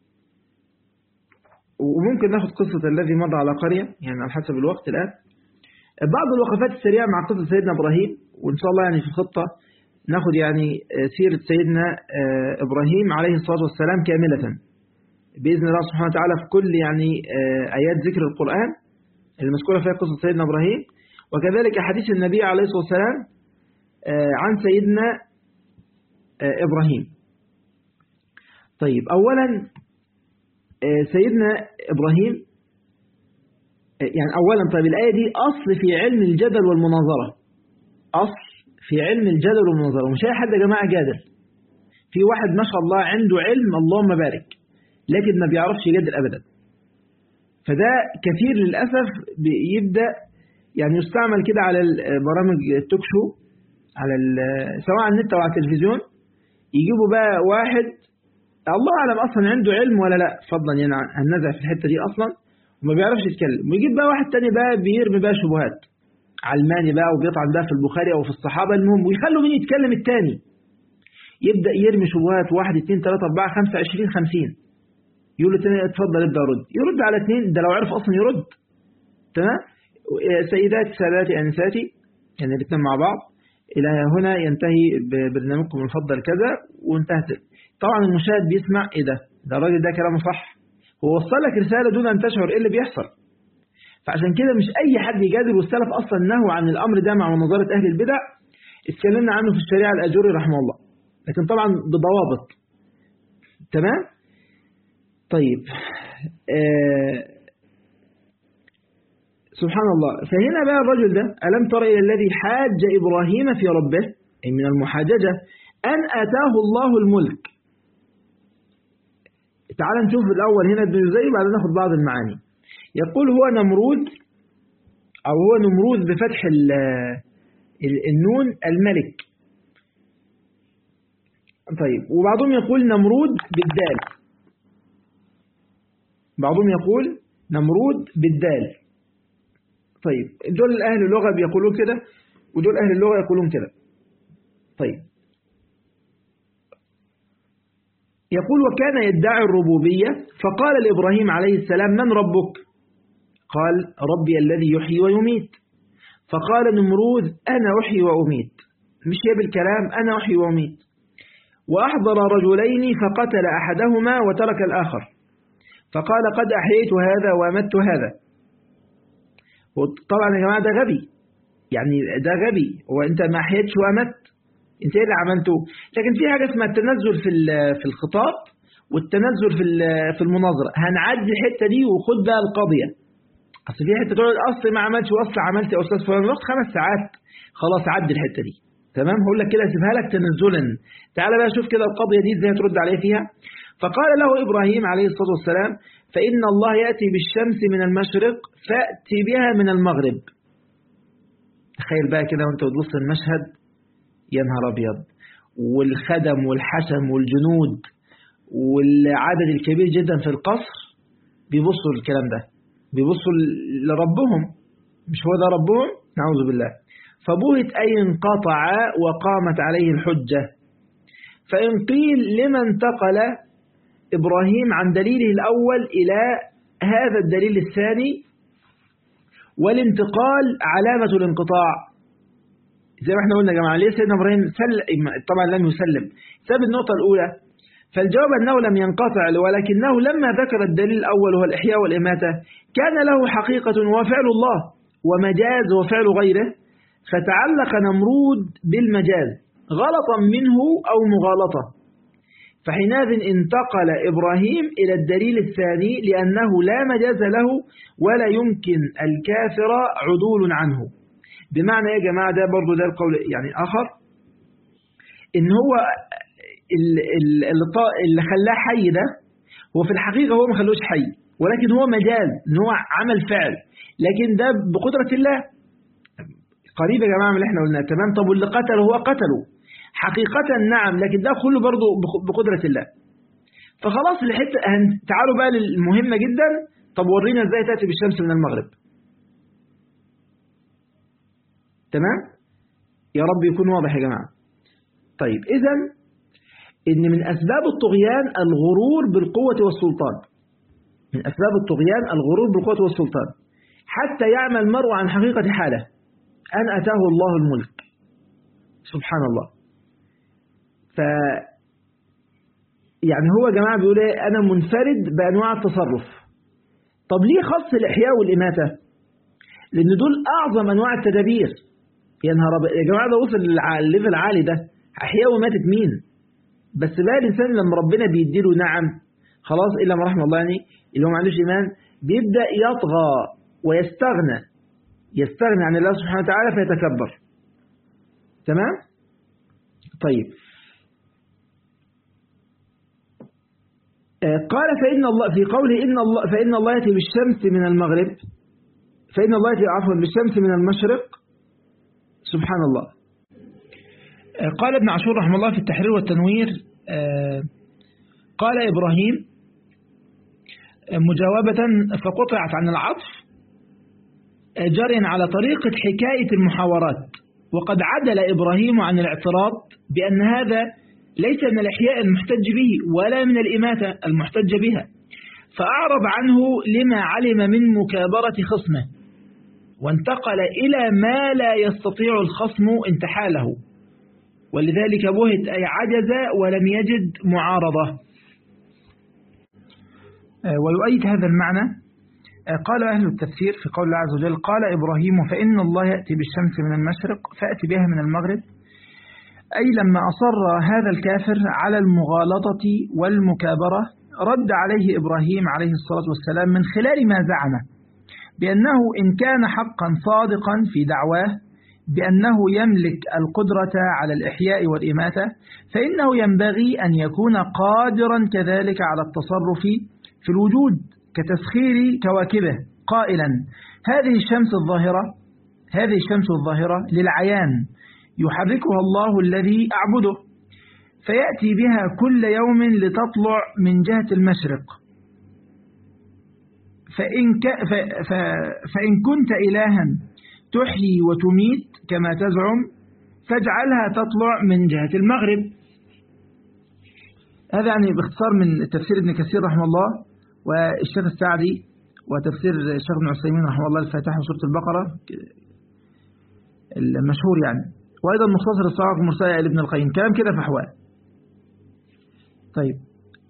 وممكن ناخد قصة الذي مر على قرية يعني على حسب الوقت الآن بعض الوقفات السريعة مع قصة سيدنا إبراهيم وإن شاء الله يعني في الخطة ناخد يعني سيرة سيدنا إبراهيم عليه الصلاة والسلام كاملة بإذن الله سبحانه وتعالى في كل يعني آيات ذكر القرآن المذكورة فيها قصة سيدنا إبراهيم وكذلك حديث النبي عليه الصلاة والسلام عن سيدنا إبراهيم طيب أولا سيدنا إبراهيم يعني أولا طيب الآية دي أصل في علم الجدل والمناظرة أصل في علم الجدل والمناظرة ومش أي حد يا جماعة جادل في واحد ما شاء الله عنده علم اللهم بارك لكن ما بيعرفش يجادل أبدا فده كثير للأسف بيبدأ يعني يستعمل كده على برامج التوك شو على سواء على النت أو على التلفزيون يجيبوا بقى واحد الله أعلم أصلا عنده علم ولا لا فضلا يعني هننزع في الحتة دي أصلا وما بيعرفش يتكلم ويجيب بقى واحد تاني بقى بيرمي بقى شبهات علماني بقى وبيطعن بقى في البخاري أو في الصحابة المهم ويخلوا مين يتكلم التاني يبدأ يرمي شبهات واحد اثنين ثلاثة أربعة خمسة عشرين خمسين يقول له تاني اتفضل ابدأ رد يرد على اثنين ده لو عرف أصلا يرد تمام سيداتي ساداتي أنساتي يعني الاثنين مع بعض إلى هنا ينتهي برنامجكم المفضل كذا وانتهت طبعا المشاهد بيسمع ايه ده ده الراجل ده كلامه صح هو وصل لك رسالة دون أن تشعر إيه اللي بيحصل فعشان كده مش أي حد يجادل والسلف أصلا نهوا عن الأمر ده مع مناظرة أهل البدع اتكلمنا عنه في الشريعة الأجوري رحمه الله لكن طبعا بضوابط تمام طيب آه سبحان الله فهنا بقى الرجل ده ألم تر إلى الذي حاج إبراهيم في ربه أي من المحاججة أن أتاه الله الملك تعال نشوف الأول هنا ابن زي بعد ناخد بعض المعاني يقول هو نمرود أو هو نمرود بفتح النون الملك طيب وبعضهم يقول نمرود بالدال بعضهم يقول نمرود بالدال طيب دول أهل اللغة بيقولون كده ودول أهل اللغة يقولون كده طيب يقول وكان يدعي الربوبية فقال لإبراهيم عليه السلام من ربك قال ربي الذي يحيي ويميت فقال نمرود أنا أحيي وأميت مش هي بالكلام أنا أحيي وأميت وأحضر رجلين فقتل أحدهما وترك الآخر فقال قد أحييت هذا وأمت هذا طبعا يا جماعة ده غبي يعني ده غبي وانت ما أحييتش وأمت انت ايه اللي عملته لكن في حاجة اسمها التنزل في في الخطاب والتنزل في في المناظرة هنعدي الحتة دي وخد بقى القضية اصل في حتة تقول اصل ما عملتش واصل عملت يا استاذ فلان وقت خمس ساعات خلاص عدي الحتة دي تمام هقول لك كده اسيبها لك تنزلا تعالى بقى شوف كده القضية دي ازاي ترد عليه فيها فقال له إبراهيم عليه الصلاة والسلام فإن الله يأتي بالشمس من المشرق فأتي بها من المغرب تخيل بقى كده وانت بتبص المشهد يا نهار أبيض والخدم والحشم والجنود والعدد الكبير جدا في القصر بيبصوا للكلام ده بيبصوا لربهم مش هو ده ربهم نعوذ بالله فبهت أي انقطع وقامت عليه الحجة فإن قيل لما انتقل إبراهيم عن دليله الأول إلى هذا الدليل الثاني والانتقال علامة الانقطاع زي ما احنا قلنا يا جماعة ليه سيدنا إبراهيم سل... طبعا لم يسلم سبب النقطة الأولى فالجواب أنه لم ينقطع ولكنه لما ذكر الدليل الأول وهو الإحياء والإماتة كان له حقيقة وفعل الله ومجاز وفعل غيره فتعلق نمرود بالمجاز غلطا منه أو مغالطة فحينئذ انتقل إبراهيم إلى الدليل الثاني لأنه لا مجاز له ولا يمكن الكافر عدول عنه بمعنى يا جماعة ده برضو ده القول يعني آخر إن هو اللي خلاه حي ده هو في الحقيقة هو ما خلوش حي ولكن هو مجاز إن هو عمل فعل لكن ده بقدرة الله قريب يا جماعة من اللي احنا قلناه تمام طب واللي قتله هو قتله حقيقة نعم لكن ده كله برضه بقدرة الله فخلاص الحتة تعالوا بقى للمهمة جدا طب ورينا ازاي تأتي بالشمس من المغرب تمام يا رب يكون واضح يا جماعة طيب إذا إن من أسباب الطغيان الغرور بالقوة والسلطان من أسباب الطغيان الغرور بالقوة والسلطان حتى يعمل المرء عن حقيقة حاله أن أتاه الله الملك سبحان الله ف يعني هو يا جماعة بيقول ايه أنا منفرد بأنواع التصرف طب ليه خص الإحياء والإماتة لأن دول أعظم أنواع التدابير يا نهار يا جماعة ده وصل للليفل العالي ده أحياء وإماتة مين بس بقى الإنسان لما ربنا بيديله نعم خلاص إلا ما رحم الله يعني اللي هو ما عندوش إيمان بيبدأ يطغى ويستغنى يستغني عن الله سبحانه وتعالى فيتكبر تمام طيب قال فإن الله في قوله إن الله فإن الله يأتي بالشمس من المغرب فإن الله يأتي عفوا بالشمس من المشرق سبحان الله قال ابن عاشور رحمه الله في التحرير والتنوير قال إبراهيم مجاوبة فقطعت عن العطف جريا على طريقة حكاية المحاورات وقد عدل إبراهيم عن الاعتراض بأن هذا ليس من الإحياء المحتج به ولا من الإماتة المحتج بها فأعرض عنه لما علم من مكابرة خصمه وانتقل إلى ما لا يستطيع الخصم انتحاله ولذلك بهت أي عجز ولم يجد معارضة ويؤيد هذا المعنى قال أهل التفسير في قول الله عز وجل قال إبراهيم فإن الله يأتي بالشمس من المشرق فأتي بها من المغرب أي لما أصر هذا الكافر على المغالطة والمكابرة رد عليه إبراهيم عليه الصلاة والسلام من خلال ما زعمه بأنه إن كان حقا صادقا في دعواه بأنه يملك القدرة على الإحياء والإماتة فإنه ينبغي أن يكون قادرا كذلك على التصرف في الوجود كتسخير كواكبه قائلا هذه الشمس الظاهرة هذه الشمس الظاهرة للعيان يحركها الله الذي أعبده فيأتي بها كل يوم لتطلع من جهة المشرق فإن, ك فإن كنت إلها تحيي وتميت كما تزعم فاجعلها تطلع من جهة المغرب هذا يعني باختصار من تفسير ابن كثير رحمه الله والشيخ السعدي وتفسير الشيخ ابن عثيمين رحمه الله الفاتحة وسورة البقرة المشهور يعني وأيضا مختصر الصواعق المرسلة لابن القيم كلام كده فحواه طيب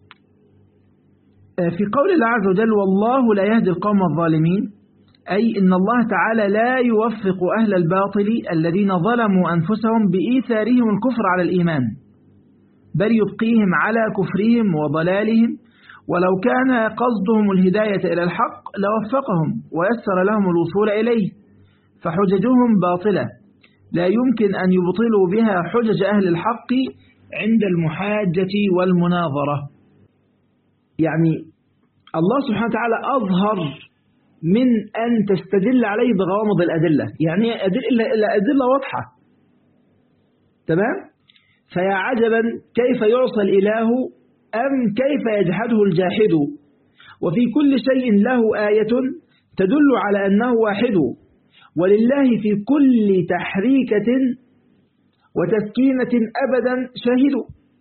في قول الله عز وجل والله لا يهدي القوم الظالمين أي إن الله تعالى لا يوفق أهل الباطل الذين ظلموا أنفسهم بإيثارهم الكفر على الإيمان بل يبقيهم على كفرهم وضلالهم ولو كان قصدهم الهداية إلى الحق لوفقهم ويسر لهم الوصول إليه فحججهم باطلة لا يمكن أن يبطلوا بها حجج أهل الحق عند المحاجة والمناظرة يعني الله سبحانه وتعالى أظهر من أن تستدل عليه بغوامض الأدلة يعني أدلة واضحة تمام فيا عجبا كيف يعصى الإله أم كيف يجحده الجاحد وفي كل شيء له آية تدل على أنه واحد ولله في كل تحريكة وتسكينة أبدا شاهد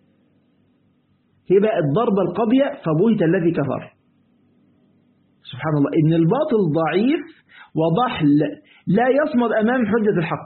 هي بقى الضربة القضية فبويت الذي كفر سبحان الله إن الباطل ضعيف وضحل لا يصمد أمام حجة الحق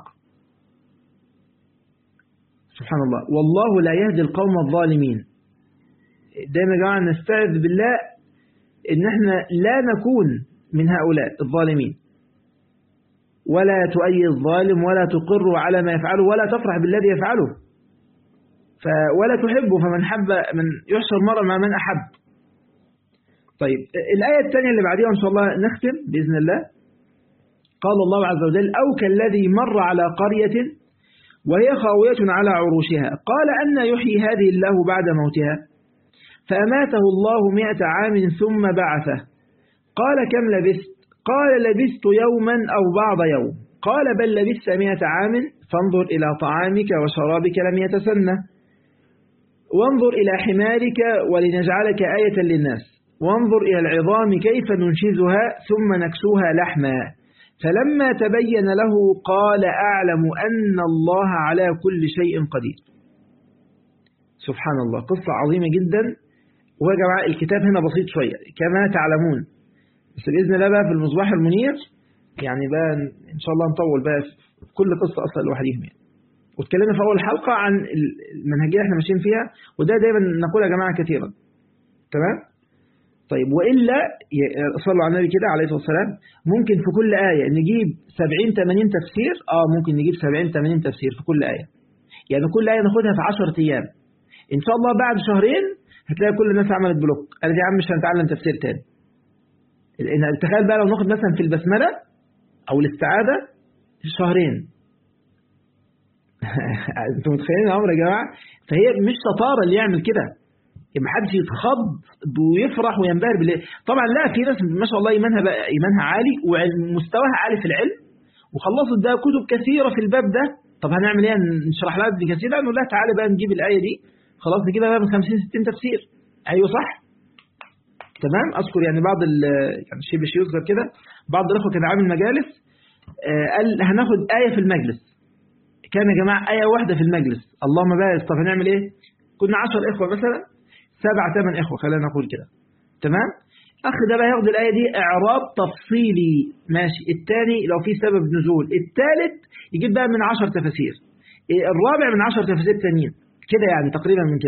سبحان الله والله لا يهدي القوم الظالمين دائما يا جماعة نستعذ بالله إن احنا لا نكون من هؤلاء الظالمين ولا تؤيد الظالم ولا تقر على ما يفعله ولا تفرح بالذي يفعله ولا تحبه فمن حب من يحشر مرة مع من أحب طيب الآية الثانية اللي بعديها إن شاء الله نختم بإذن الله قال الله عز وجل أو كالذي مر على قرية وهي خاوية على عروشها قال أن يحيي هذه الله بعد موتها فأماته الله مئة عام ثم بعثه قال كم لبثت قال لبثت يوما أو بعض يوم قال بل لبثت مئة عام فانظر إلى طعامك وشرابك لم يتسنى وانظر إلى حمارك ولنجعلك آية للناس وانظر إلى العظام كيف ننشزها ثم نكسوها لحما فلما تبين له قال أعلم أن الله على كل شيء قدير سبحان الله قصة عظيمة جدا ويا جماعة الكتاب هنا بسيط شوية كما تعلمون بس بإذن الله بقى في المصباح المنير يعني بقى إن شاء الله نطول بقى في كل قصة أصلا لوحدهم يعني واتكلمنا في أول حلقة عن المنهجية احنا ماشيين فيها وده دايما نقول يا جماعة كثيرا تمام طيب وإلا صلوا على النبي كده عليه الصلاة والسلام ممكن في كل آية نجيب 70 80 تفسير آه ممكن نجيب 70 80 تفسير في كل آية يعني كل آية ناخدها في 10 أيام إن شاء الله بعد شهرين هتلاقي كل الناس عملت بلوك أنا دي عم مش هنتعلم تفسير تاني تخيل بقى لو ناخد مثلا في البسملة أو الاستعاذة شهرين انتوا متخيلين الامر يا جماعه فهي مش شطاره اللي يعمل كده ما حدش يتخض ويفرح وينبهر بالله طبعا لا في ناس ما شاء الله ايمانها بقى ايمانها عالي ومستواها عالي في العلم وخلصت ده كتب كثيره في الباب ده طب هنعمل ايه نشرح لها ابن كثير نقول لها تعالى بقى نجيب الايه دي خلاص نجيبها بقى من 50 60 تفسير ايوه صح تمام اذكر يعني بعض يعني شيء مش يذكر كده بعض الاخوه كان عامل مجالس قال هناخد ايه في المجلس كان يا جماعه ايه واحده في المجلس اللهم بارك طب هنعمل ايه كنا 10 اخوه مثلا سبع ثمان إخوة خلينا نقول كده تمام أخ ده بقى ياخد الآية دي إعراب تفصيلي ماشي الثاني لو في سبب نزول الثالث يجيب بقى من عشر تفاسير الرابع من عشر تفاسير تانيين كده يعني تقريبا من كده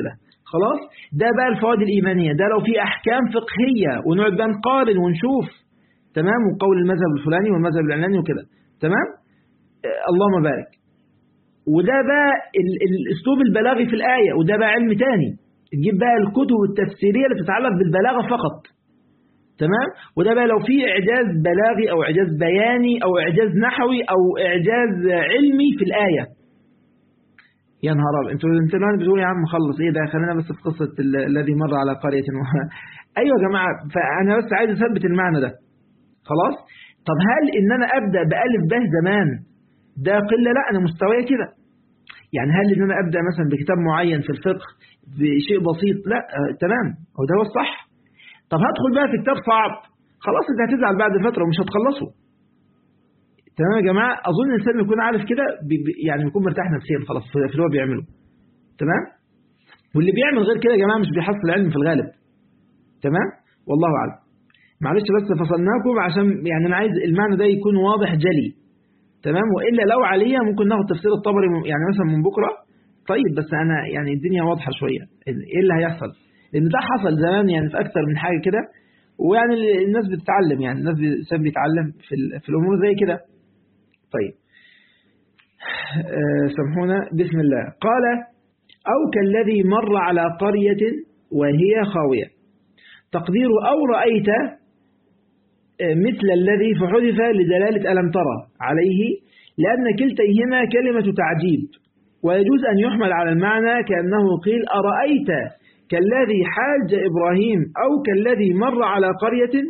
خلاص ده بقى الفوائد الإيمانية ده لو في أحكام فقهية ونقعد بقى نقارن ونشوف تمام وقول المذهب الفلاني والمذهب العلاني وكده تمام آه اللهم بارك وده بقى الأسلوب البلاغي في الآية وده بقى علم تاني تجيب بقى الكتب التفسيرية اللي بتتعلق بالبلاغة فقط تمام وده بقى لو في إعجاز بلاغي أو إعجاز بياني أو إعجاز نحوي أو إعجاز علمي في الآية يا نهار ابيض انتوا انتوا الان بتقولوا يا عم خلص ايه ده خلينا بس في قصه الذي مر على قريه و... ايوه يا جماعه فانا بس عايز اثبت المعنى ده خلاص طب هل ان انا ابدا بالف به زمان ده قله لا انا مستواي كده يعني هل ان انا ابدا مثلا بكتاب معين في الفقه بشيء بسيط لا آه تمام هو ده هو الصح طب هدخل بقى في كتاب صعب خلاص انت هتزعل بعد فتره ومش هتخلصه تمام يا جماعة أظن الإنسان يكون عارف كده يعني بيكون مرتاح نفسيا خلاص في اللي هو بيعمله تمام واللي بيعمل غير كده يا جماعة مش بيحصل علم في الغالب تمام والله أعلم معلش بس فصلناكم عشان يعني أنا عايز المعنى ده يكون واضح جلي تمام وإلا لو عليا ممكن ناخد تفسير الطبري يعني مثلا من بكرة طيب بس أنا يعني الدنيا واضحة شوية إيه اللي هيحصل لأن ده حصل زمان يعني في أكثر من حاجة كده ويعني الناس بتتعلم يعني الناس بيتعلم في, في الأمور زي كده طيب أه سامحونا بسم الله قال أو كالذي مر على قرية وهي خاوية تقدير أو رأيت مثل الذي فحذف لدلالة ألم ترى عليه لأن كلتيهما كلمة تعجيب ويجوز أن يحمل على المعنى كأنه قيل أرأيت كالذي حاج إبراهيم أو كالذي مر على قرية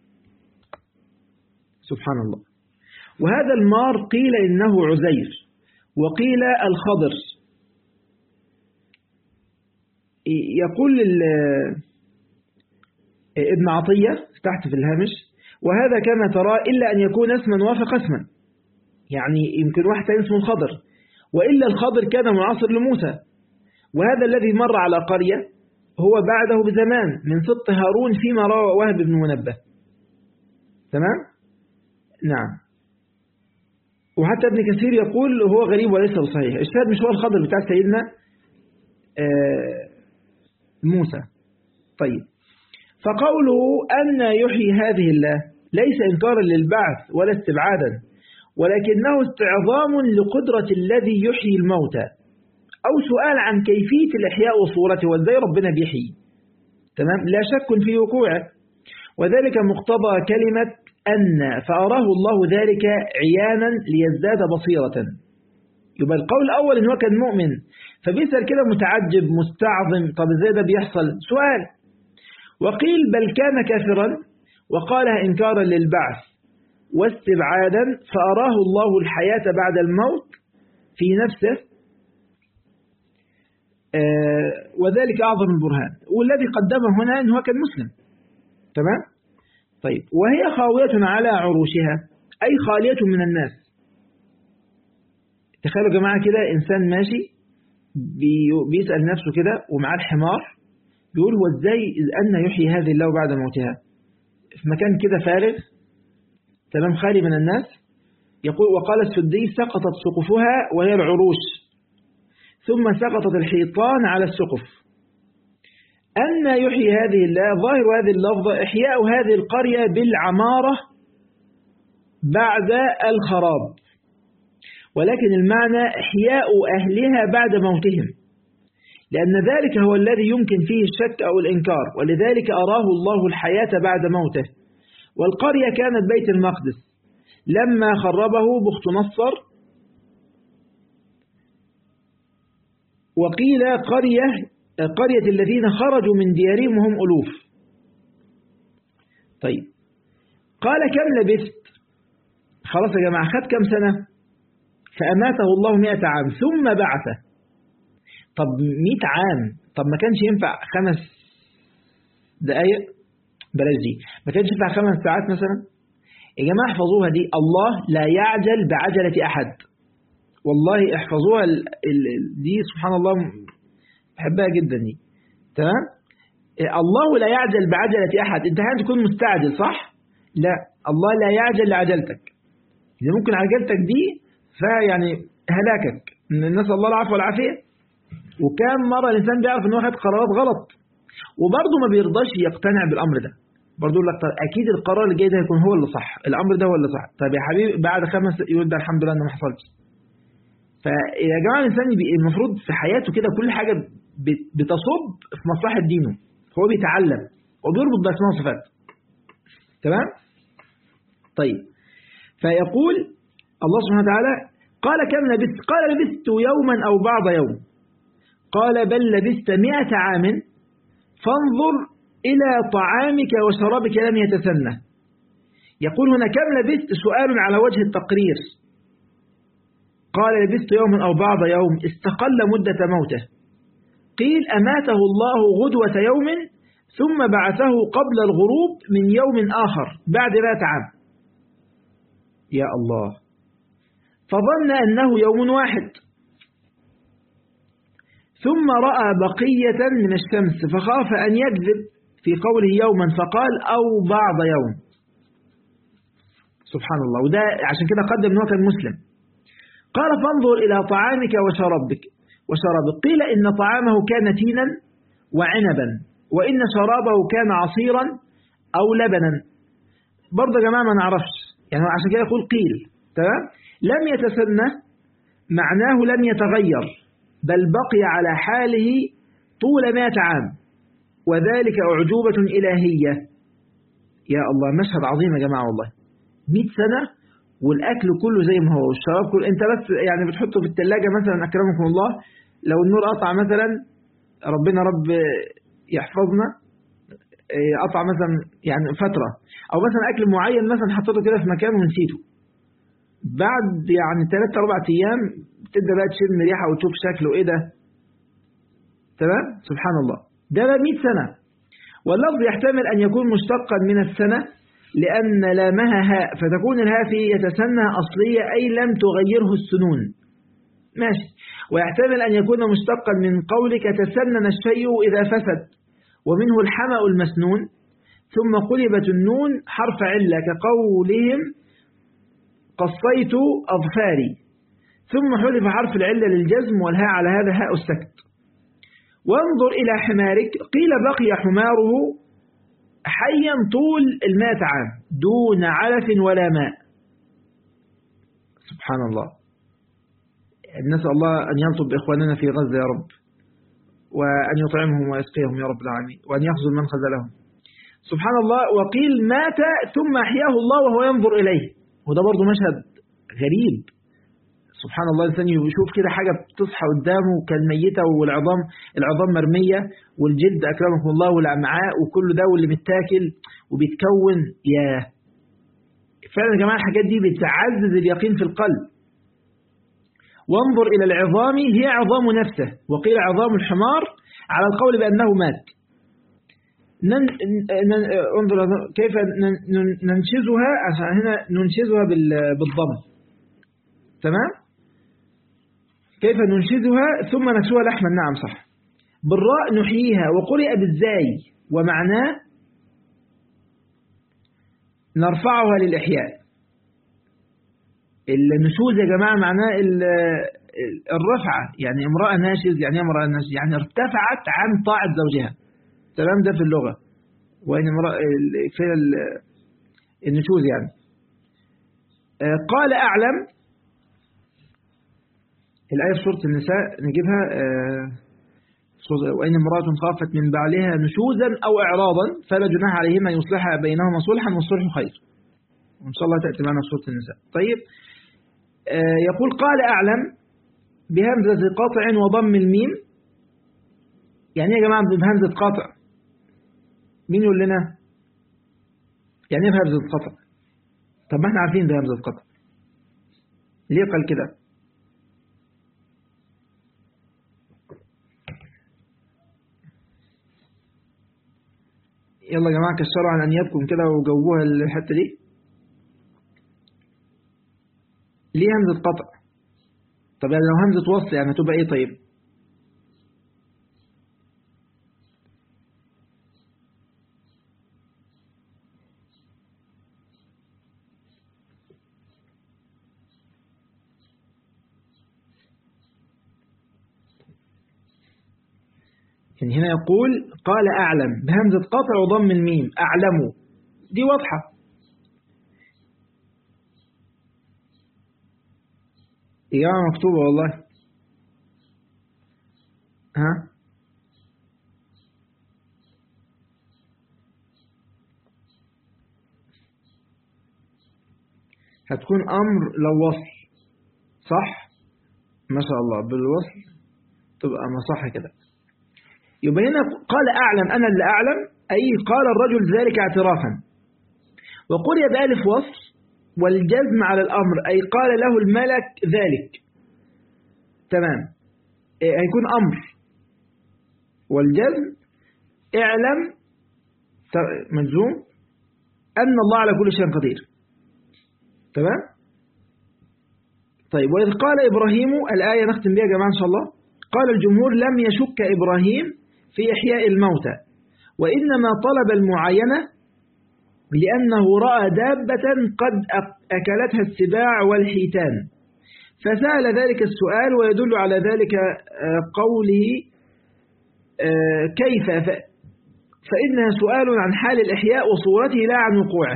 سبحان الله وهذا المار قيل إنه عزير وقيل الخضر يقول ابن عطية تحت في الهامش وهذا كما ترى إلا أن يكون اسما وافق اسما يعني يمكن واحد اسمه الخضر وإلا الخضر كان معاصر لموسى وهذا الذي مر على قرية هو بعده بزمان من سبط هارون فيما روى وهب بن منبه تمام؟ نعم وحتى ابن كثير يقول هو غريب وليس بصحيح الشاهد مش هو الخضر بتاع سيدنا موسى طيب فقوله أن يحيي هذه الله ليس إنكارا للبعث ولا استبعادا ولكنه استعظام لقدرة الذي يحيي الموتى أو سؤال عن كيفية الإحياء وصورته وإزاي ربنا بيحيي تمام لا شك في وقوعه وذلك مقتضى كلمة أن فأراه الله ذلك عيانا ليزداد بصيرة يبقى القول الأول إن هو كان مؤمن فبيسأل كده متعجب مستعظم طب إزاي ده بيحصل سؤال وقيل بل كان كافرا وقالها إنكارا للبعث واستبعادا فأراه الله الحياة بعد الموت في نفسه آه وذلك أعظم البرهان والذي قدمه هنا أنه كان مسلم تمام طيب وهي خاوية على عروشها أي خالية من الناس تخيلوا يا جماعة كده إنسان ماشي بيسأل نفسه كده ومعاه الحمار بيقول هو إزاي أن يحيي هذه الله بعد موتها في مكان كده فارغ تمام خالي من الناس يقول وقال السدي سقطت سقفها وهي العروش ثم سقطت الحيطان على السقف أن يحيي هذه الله ظاهر هذه اللفظة إحياء هذه القرية بالعمارة بعد الخراب ولكن المعنى إحياء أهلها بعد موتهم لأن ذلك هو الذي يمكن فيه الشك أو الإنكار ولذلك أراه الله الحياة بعد موته والقرية كانت بيت المقدس لما خربه بخت نصر وقيل قرية قرية الذين خرجوا من ديارهم وهم ألوف طيب قال كم لبثت خلاص يا جماعة خد كم سنة فأماته الله مئة عام ثم بعثه طب مئة عام طب ما كانش ينفع خمس دقايق بلاش دي ما كانش ينفع خمس ساعات مثلا يا جماعة احفظوها دي الله لا يعجل بعجلة أحد والله احفظوها ال ال دي سبحان الله بحبها جدا دي تمام الله لا يعجل بعجلة أحد انت هل تكون مستعجل صح لا الله لا يعجل لعجلتك إذا ممكن عجلتك دي فيعني هلاكك نسأل الله العفو والعافية وكم مرة الإنسان بيعرف إن هو خد قرارات غلط وبرضه ما بيرضاش يقتنع بالأمر ده برضه يقول لك طب أكيد القرار اللي جاي ده هيكون هو اللي صح الأمر ده هو اللي صح طب يا حبيبي بعد خمس يقول ده الحمد لله إنه ما حصلش فيا جماعة الإنسان المفروض في حياته كده كل حاجة بتصب في مصلحة دينه هو بيتعلم وبيربط بأسماء وصفات تمام طيب فيقول الله سبحانه وتعالى قال كم لبثت قال لبثت يوما أو بعض يوم قال بل لبثت مئة عام فانظر إلى طعامك وشرابك لم يتسنى يقول هنا كم لبثت سؤال على وجه التقرير قال لبثت يوما أو بعض يوم استقل مدة موته قيل أماته الله غدوة يوم ثم بعثه قبل الغروب من يوم آخر بعد مئة عام يا الله فظن أنه يوم واحد ثم رأى بقية من الشمس فخاف أن يكذب في قوله يوما فقال أو بعض يوم سبحان الله وده عشان كده قدم أنه كان مسلم قال فانظر إلى طعامك وشرابك وشرابك قيل إن طعامه كان تينا وعنبا وإن شرابه كان عصيرا أو لبنا برضه يا جماعة ما نعرفش يعني عشان كده يقول قيل تمام لم يتسنى معناه لم يتغير بل بقي على حاله طول مائة عام وذلك أعجوبة إلهية يا الله مشهد عظيم يا جماعة والله مئة سنة والأكل كله زي ما هو والشراب كله أنت بس يعني بتحطه في الثلاجة مثلا أكرمكم الله لو النور قطع مثلا ربنا رب يحفظنا قطع مثلا يعني فترة أو مثلا أكل معين مثلا حطيته كده في مكان ونسيته بعد يعني ثلاثة أربع أيام تبدأ بقى تشم ريحة وتشوف شكله إيه ده تمام سبحان الله ده بقى 100 سنة واللفظ يحتمل أن يكون مشتقا من السنة لأن لامها هاء فتكون الهاء في يتسنى أصلية أي لم تغيره السنون ماشي ويحتمل أن يكون مشتقا من قولك تسنن الشيء إذا فسد ومنه الحمأ المسنون ثم قلبت النون حرف علة كقولهم قصيت أظفاري ثم حذف حرف العلة للجزم والهاء على هذا هاء السكت وانظر إلى حمارك قيل بقي حماره حيا طول المائة عام دون علف ولا ماء سبحان الله نسأل الله أن يلطف بإخواننا في غزة يا رب وأن يطعمهم ويسقيهم يا رب العالمين وأن يخزل من خزلهم سبحان الله وقيل مات ثم أحياه الله وهو ينظر إليه وده برضه مشهد غريب سبحان الله الإنسان يشوف كده حاجة بتصحى قدامه كالميتة والعظام العظام مرمية والجلد أكرمكم الله والأمعاء وكل ده واللي متاكل وبيتكون يا فعلا يا جماعة الحاجات دي بتعزز اليقين في القلب وانظر إلى العظام هي عظام نفسه وقيل عظام الحمار على القول بأنه مات نن... نن... انظر كيف ننشزها عشان هنا ننشزها بال... بالضم تمام كيف ننشزها ثم نكسوها لحما نعم صح بالراء نحييها وقرئ بالزاي ومعناه نرفعها للإحياء النشوز يا جماعة معناه الرفعة يعني امرأة ناشز يعني امرأة ناشز يعني ارتفعت عن طاعة زوجها تمام ده في اللغة وإن امرأة في النشوز يعني قال أعلم الآية في سورة النساء نجيبها وإن امرأة خافت من بعلها نشوزا أو إعراضا فلا جناح عليهما يصلح بينهما صلحا والصلح خير وإن شاء الله تأتي معنا سورة النساء طيب يقول قال أعلم بهمزة قطع وضم الميم يعني يا جماعة بهمزة قطع مين يقول لنا يعني ايه بهمزة قطع طب ما احنا عارفين بهمزة قطع ليه قال كده يلا يا جماعة كسروا عن أنيابكم كده وجوبوها الحتة دي ليه همزة قطع طب يعني لو همزة وصل يعني هتبقى ايه طيب يعني هنا يقول قال أعلم بهمزة قطع وضم الميم أعلم دي واضحة إجابة مكتوبة والله ها هتكون أمر لو وصل صح ما شاء الله بالوصل تبقى ما صح كده يبقى هنا قال أعلم أنا اللي أعلم أي قال الرجل ذلك اعترافا وقرئ بألف وصل والجزم على الأمر أي قال له الملك ذلك تمام هيكون أمر والجزم اعلم مجزوم أن الله على كل شيء قدير تمام طيب وإذ قال إبراهيم الآية نختم بها يا جماعة إن شاء الله قال الجمهور لم يشك إبراهيم في إحياء الموتى وإنما طلب المعاينة لأنه رأى دابة قد أكلتها السباع والحيتان فسأل ذلك السؤال ويدل على ذلك قوله كيف فإنها سؤال عن حال الإحياء وصورته لا عن وقوعه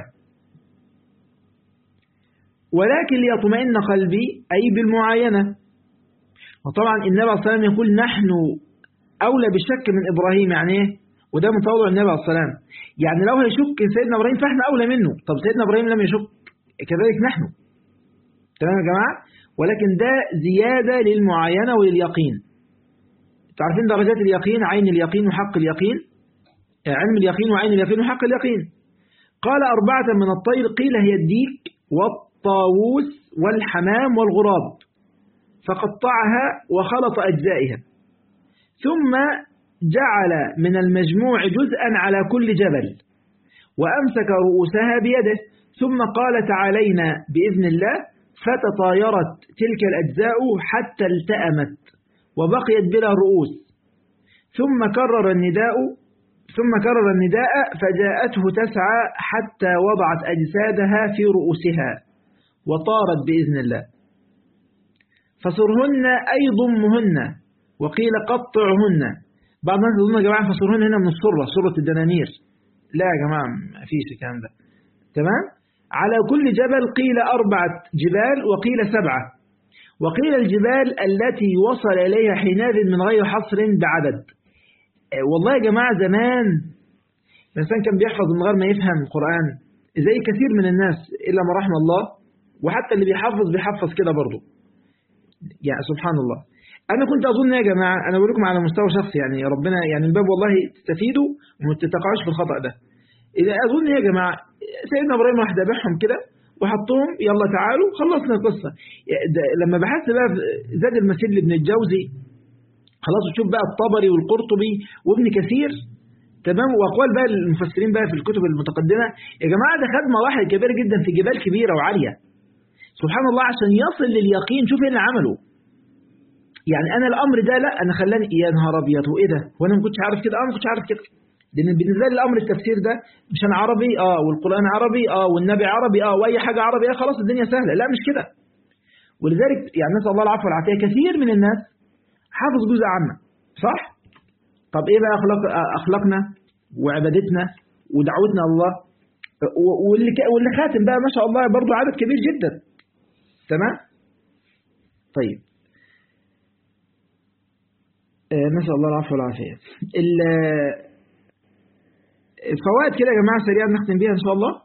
ولكن ليطمئن قلبي أي بالمعاينة وطبعا النبي عليه الصلاة والسلام يقول نحن أولى بالشك من إبراهيم يعني إيه وده من تواضع النبي عليه الصلاة والسلام يعني لو هيشك سيدنا إبراهيم فإحنا أولى منه طب سيدنا إبراهيم لم يشك كذلك نحن تمام يا جماعة ولكن ده زيادة للمعاينة ولليقين تعرفين درجات اليقين عين اليقين وحق اليقين علم اليقين وعين اليقين وحق اليقين قال أربعة من الطير قيل هي الديك والطاووس والحمام والغراب فقطعها وخلط أجزائها ثم جعل من المجموع جزءا على كل جبل وأمسك رؤوسها بيده ثم قال تعالينا بإذن الله فتطايرت تلك الأجزاء حتى التأمت وبقيت بلا رؤوس ثم كرر النداء ثم كرر النداء فجاءته تسعى حتى وضعت أجسادها في رؤوسها وطارت بإذن الله فصرهن أي ضمهن وقيل قطعهن بعض الناس يقولون يا جماعة فصرهن هنا من السرة سرة الدنانير لا يا جماعة ما فيش الكلام ده تمام على كل جبل قيل أربعة جبال وقيل سبعة وقيل الجبال التي وصل إليها حينئذ من غير حصر بعدد والله يا جماعة زمان الإنسان كان بيحفظ من غير ما يفهم القرآن زي كثير من الناس إلا ما رحم الله وحتى اللي بيحفظ بيحفظ كده برضه يعني سبحان الله أنا كنت أظن يا جماعة أنا بقول لكم على مستوى شخصي يعني ربنا يعني الباب والله تستفيدوا وما تتقعوش في الخطأ ده إذا أظن يا جماعة سيدنا إبراهيم راح ذبحهم كده وحطهم يلا تعالوا خلصنا القصة لما بحثت بقى زاد المسير لابن الجوزي خلاص تشوف بقى الطبري والقرطبي وابن كثير تمام واقوال بقى المفسرين بقى في الكتب المتقدمه يا جماعه ده خد مراحل كبيره جدا في جبال كبيره وعاليه سبحان الله عشان يصل لليقين شوف ايه اللي عمله يعني انا الامر ده لا انا خلاني يا نهار ابيض وايه ده وانا ما كنتش عارف كده اه ما كنتش عارف كده لان بالنسبه لي الامر التفسير ده مش انا عربي اه والقران عربي اه والنبي عربي اه واي حاجه عربي اه خلاص الدنيا سهله لا مش كده ولذلك يعني نسال الله العفو والعافيه كثير من الناس حافظ جزء عامه صح طب ايه بقى اخلاق اخلاقنا وعبادتنا ودعوتنا الله واللي واللي خاتم بقى ما شاء الله برضه عدد كبير جدا تمام طيب نسأل الله العفو والعافية الفوائد كده يا جماعة سريعا نختم بيها إن شاء الله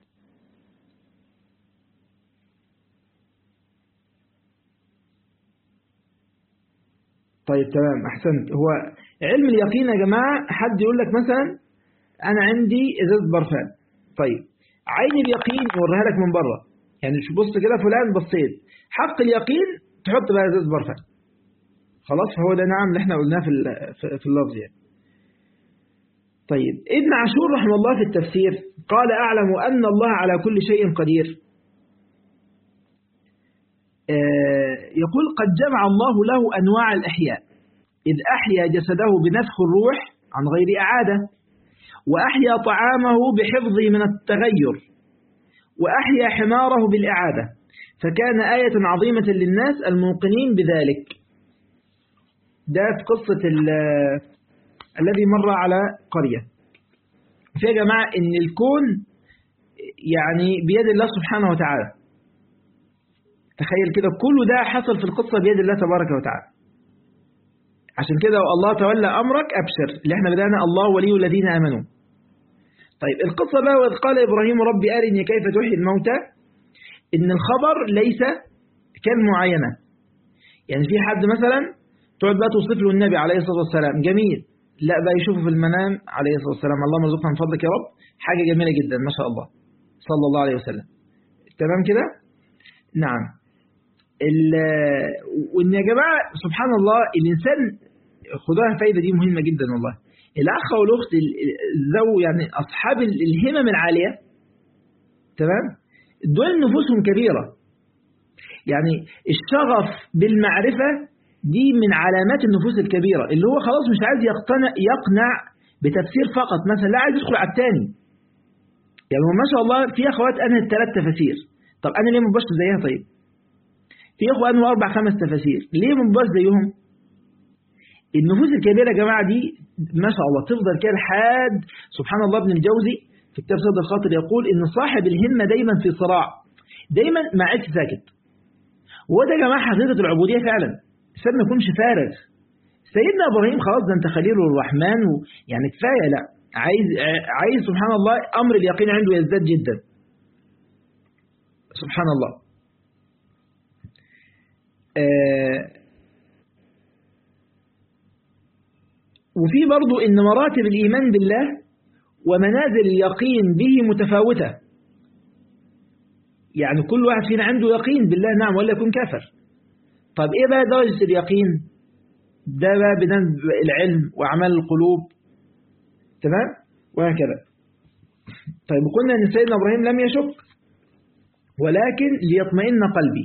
طيب تمام أحسنت هو علم اليقين يا جماعة حد يقول لك مثلا أنا عندي إزازة برفان طيب عين اليقين يوريها لك من بره يعني شو بص كده فلان بصيت حق اليقين تحط بقى إزازة برفان خلاص فهو ده نعم اللي احنا قلناه في في اللفظ يعني طيب ابن عاشور رحمه الله في التفسير قال أعلم أن الله على كل شيء قدير يقول قد جمع الله له أنواع الإحياء إذ أحيا جسده بنفخ الروح عن غير إعادة وأحيا طعامه بحفظه من التغير وأحيا حماره بالإعادة فكان آية عظيمة للناس الموقنين بذلك ده في قصة الذي مر على قرية في يا جماعة إن الكون يعني بيد الله سبحانه وتعالى تخيل كده كل ده حصل في القصة بيد الله تبارك وتعالى عشان كده الله تولى أمرك أبشر اللي احنا بدأنا الله ولي الذين آمنوا طيب القصة بقى وإذ قال إبراهيم ربي أرني كيف تحيي الموتى إن الخبر ليس كالمعاينة يعني في حد مثلا تقعد بقى توصف له النبي عليه الصلاة والسلام جميل لا بقى يشوفه في المنام عليه الصلاة والسلام اللهم ارزقنا من فضلك يا رب حاجة جميلة جدا ما شاء الله صلى الله عليه وسلم تمام كده نعم وإن يا جماعة سبحان الله الإنسان خدوها فايدة دي مهمة جدا والله الأخ والأخت ذو يعني أصحاب الهمم العالية تمام دول نفوسهم كبيرة يعني الشغف بالمعرفة دي من علامات النفوس الكبيرة اللي هو خلاص مش عايز يقتنع يقنع بتفسير فقط مثلا لا عايز يدخل على الثاني يعني ما شاء الله في أخوات أنهت ثلاث تفاسير طب أنا ليه ما ببقاش زيها طيب في أخوة أنهوا أربع خمس تفاسير ليه ما ببقاش زيهم النفوس الكبيرة يا جماعة دي ما شاء الله تفضل كده لحد سبحان الله ابن الجوزي في كتاب صدر الخاطر يقول إن صاحب الهمة دايما في صراع دايما ما عادش ساكت وده يا جماعة حقيقة العبودية فعلا الإنسان ما يكونش فارغ سيدنا إبراهيم خلاص ده أنت خليل الرحمن و... يعني كفاية لا عايز عايز سبحان الله أمر اليقين عنده يزداد جدا سبحان الله آه وفي برضو إن مراتب الإيمان بالله ومنازل اليقين به متفاوتة يعني كل واحد فينا عنده يقين بالله نعم ولا يكون كافر طب إيه بقى درجة اليقين ده بقى بنسب العلم وأعمال القلوب تمام وهكذا طيب قلنا أن سيدنا إبراهيم لم يشك ولكن ليطمئن قلبي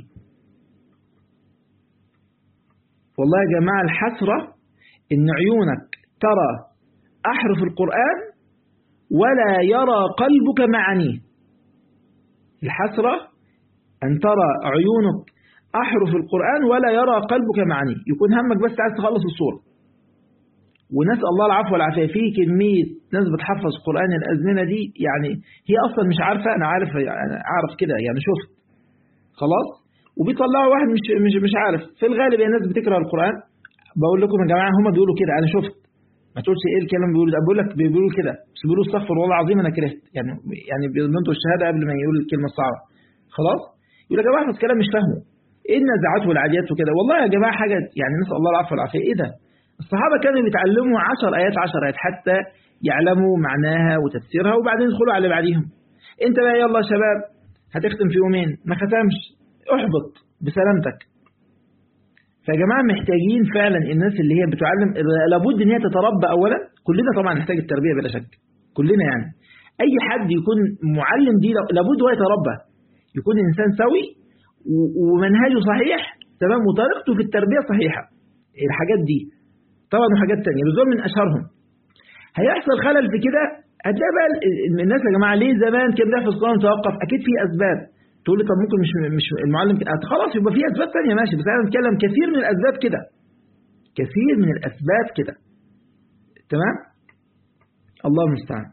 والله يا جماعة الحسرة إن عيونك ترى أحرف القرآن ولا يرى قلبك معانيه الحسرة أن ترى عيونك أحرف القرآن ولا يرى قلبك معانيه يكون همك بس عايز تخلص الصورة ونسأل الله العفو والعافية في كمية ناس بتحفظ قرآن الأزمنة دي يعني هي أصلا مش عارفة أنا عارف أنا عارف كده يعني شفت خلاص وبيطلعوا واحد مش مش مش عارف في الغالب الناس بتكره القرآن بقول لكم يا جماعة هم بيقولوا كده أنا شفت ما تقولش ايه الكلام بيقولوا ده بقول لك بيقولوا كده بس بيقولوا استغفر الله العظيم انا كرهت يعني يعني بينطوا الشهاده قبل ما يقول الكلمه الصعبه خلاص يقول يا جماعه احنا الكلام مش فاهمه ايه النزعات والعاديات وكده والله يا جماعه حاجه يعني نسال الله العفو والعافيه ايه ده الصحابه كانوا بيتعلموا 10 ايات 10 ايات حتى يعلموا معناها وتفسيرها وبعدين يدخلوا على اللي بعديهم انت بقى يلا يا شباب هتختم في يومين ما ختمش احبط بسلامتك فيا جماعة محتاجين فعلا الناس اللي هي بتعلم لابد ان هي تتربى اولا كلنا طبعا نحتاج التربية بلا شك كلنا يعني اي حد يكون معلم دي لابد هو يتربى يكون انسان سوي ومنهجه صحيح تمام وطريقته في التربية صحيحة الحاجات دي طبعا وحاجات تانية بس من اشهرهم هيحصل خلل في كده هتلاقي بقى الناس يا جماعة ليه زمان كان بيحفظ القرآن توقف اكيد في اسباب تقول لي طب ممكن مش مش المعلم خلاص يبقى في اسباب ثانيه ماشي بس انا بتكلم كثير من الاسباب كده كثير من الاسباب كده تمام الله المستعان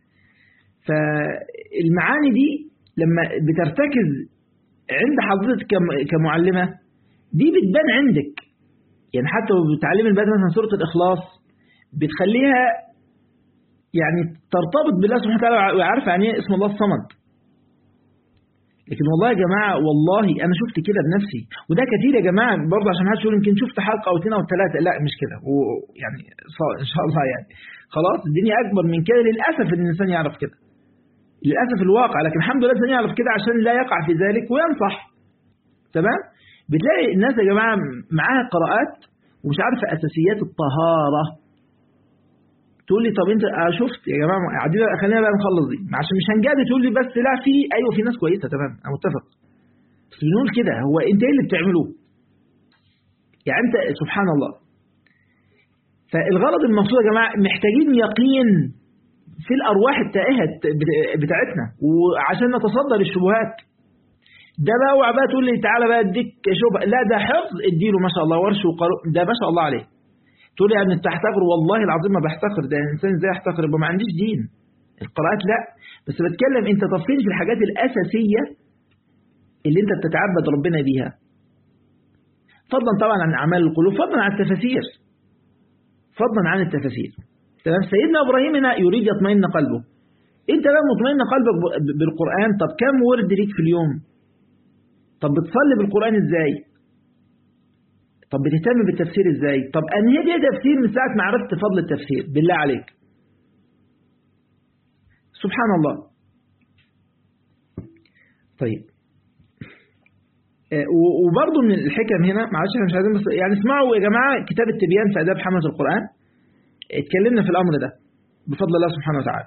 فالمعاني دي لما بترتكز عند حضرتك كمعلمه دي بتبان عندك يعني حتى لو بتعلم البنات مثلا سوره الاخلاص بتخليها يعني ترتبط بالله سبحانه وتعالى وعارفه يعني ايه اسم الله الصمد لكن والله يا جماعة والله أنا شفت كده بنفسي وده كتير يا جماعة برضه عشان هتقول يقول يمكن شفت حلقة أو اثنين أو ثلاثة لا مش كده يعني إن شاء الله يعني خلاص الدنيا أكبر من كده للأسف إن الإنسان يعرف كده للأسف الواقع لكن الحمد لله الإنسان يعرف كده عشان لا يقع في ذلك وينصح تمام بتلاقي الناس يا جماعة معاها قراءات ومش عارفة أساسيات الطهارة تقول لي طب انت شفت يا جماعه قاعدين خلينا بقى نخلص دي عشان مش هنجادل تقول لي بس لا في ايوه في ناس كويسه تمام انا متفق بس بنقول كده هو انت ايه اللي بتعملوه يعني انت سبحان الله فالغرض المقصود يا جماعه محتاجين يقين في الارواح التائهه بتاعتنا وعشان نتصدى للشبهات ده بقى اوعى بقى تقول لي تعالى بقى اديك شبهه لا ده حفظ اديله ما شاء الله ورش وقارئ ده ما شاء الله عليه تقول يعني انت تحتقر والله العظيم ما بحتقر ده الانسان ازاي يحتقر يبقى ما عنديش دين القراءات لا بس بتكلم انت تفصيل في الحاجات الاساسيه اللي انت بتتعبد ربنا بيها فضلا طبعا عن اعمال القلوب فضلا عن التفاسير فضلا عن التفاسير تمام سيدنا ابراهيم هنا يريد يطمئن قلبه انت بقى مطمئن قلبك بالقران طب كم ورد ليك في اليوم طب بتصلي بالقران ازاي طب بتهتم بالتفسير ازاي طب انهي دي تفسير من ساعه ما عرفت فضل التفسير بالله عليك سبحان الله طيب وبرضه من الحكم هنا معلش احنا مش عايزين بس يعني اسمعوا يا جماعه كتاب التبيان في اداب حمله القران اتكلمنا في الامر ده بفضل الله سبحانه وتعالى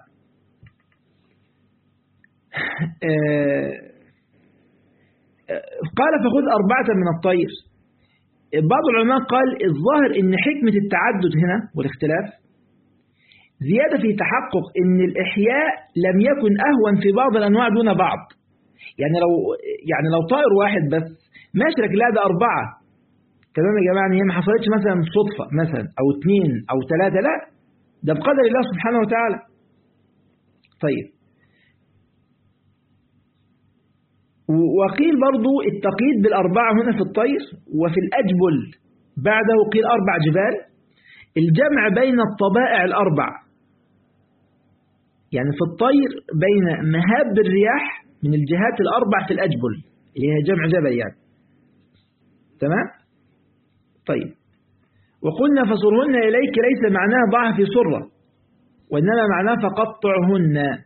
قال فخذ أربعة من الطير بعض العلماء قال الظاهر ان حكمة التعدد هنا والاختلاف زيادة في تحقق ان الإحياء لم يكن أهون في بعض الأنواع دون بعض يعني لو يعني لو طائر واحد بس ماشي لكن لا ده أربعة تمام يا جماعة هي ما حصلتش مثلا صدفة مثلا أو اثنين أو ثلاثة لا ده بقدر الله سبحانه وتعالى طيب وقيل برضو التقييد بالأربعة هنا في الطير وفي الأجبل بعده قيل أربع جبال الجمع بين الطبائع الأربع يعني في الطير بين مهاب الرياح من الجهات الأربع في الأجبل اللي هي جمع جبل يعني تمام طيب وقلنا فصرهن إليك ليس معناه ضعها في سرة وإنما معناه فقطعهن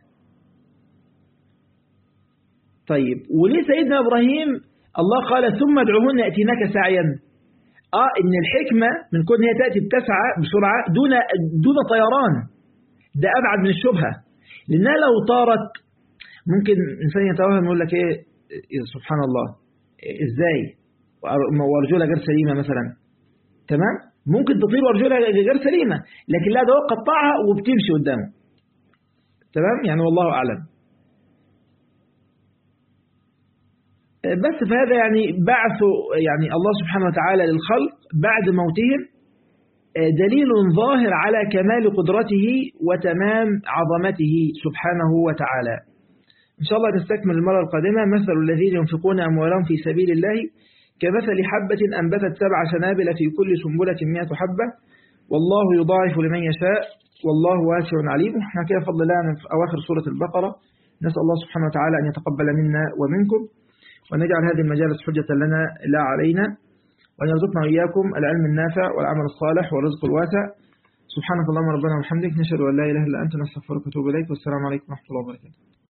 طيب وليه سيدنا إبراهيم الله قال ثم ادعوهن يأتينك سعيا آه إن الحكمة من كون هي تأتي بتسعى بسرعة دون دون طيران ده أبعد من الشبهة لأنها لو طارت ممكن إنسان يتوهم يقول لك إيه سبحان الله إزاي وأرجلها غير سليمة مثلا تمام ممكن تطير وأرجلها غير سليمة لكن لا ده هو قطعها وبتمشي قدامه تمام يعني والله أعلم بس فهذا يعني بعث يعني الله سبحانه وتعالى للخلق بعد موتهم دليل ظاهر على كمال قدرته وتمام عظمته سبحانه وتعالى إن شاء الله نستكمل المرة القادمة مثل الذين ينفقون أموالهم في سبيل الله كمثل حبة أنبتت سبع سنابل في كل سنبلة مئة حبة والله يضاعف لمن يشاء والله واسع عليم احنا كده فضل الله في أواخر سورة البقرة نسأل الله سبحانه وتعالى أن يتقبل منا ومنكم ونجعل هذه المجالس حجة لنا لا علينا وأن يرزقنا وإياكم العلم النافع والعمل الصالح والرزق الواسع سبحانك اللهم ربنا وبحمدك نشهد أن لا إله إلا أنت نستغفرك ونتوب إليك والسلام عليكم ورحمة الله وبركاته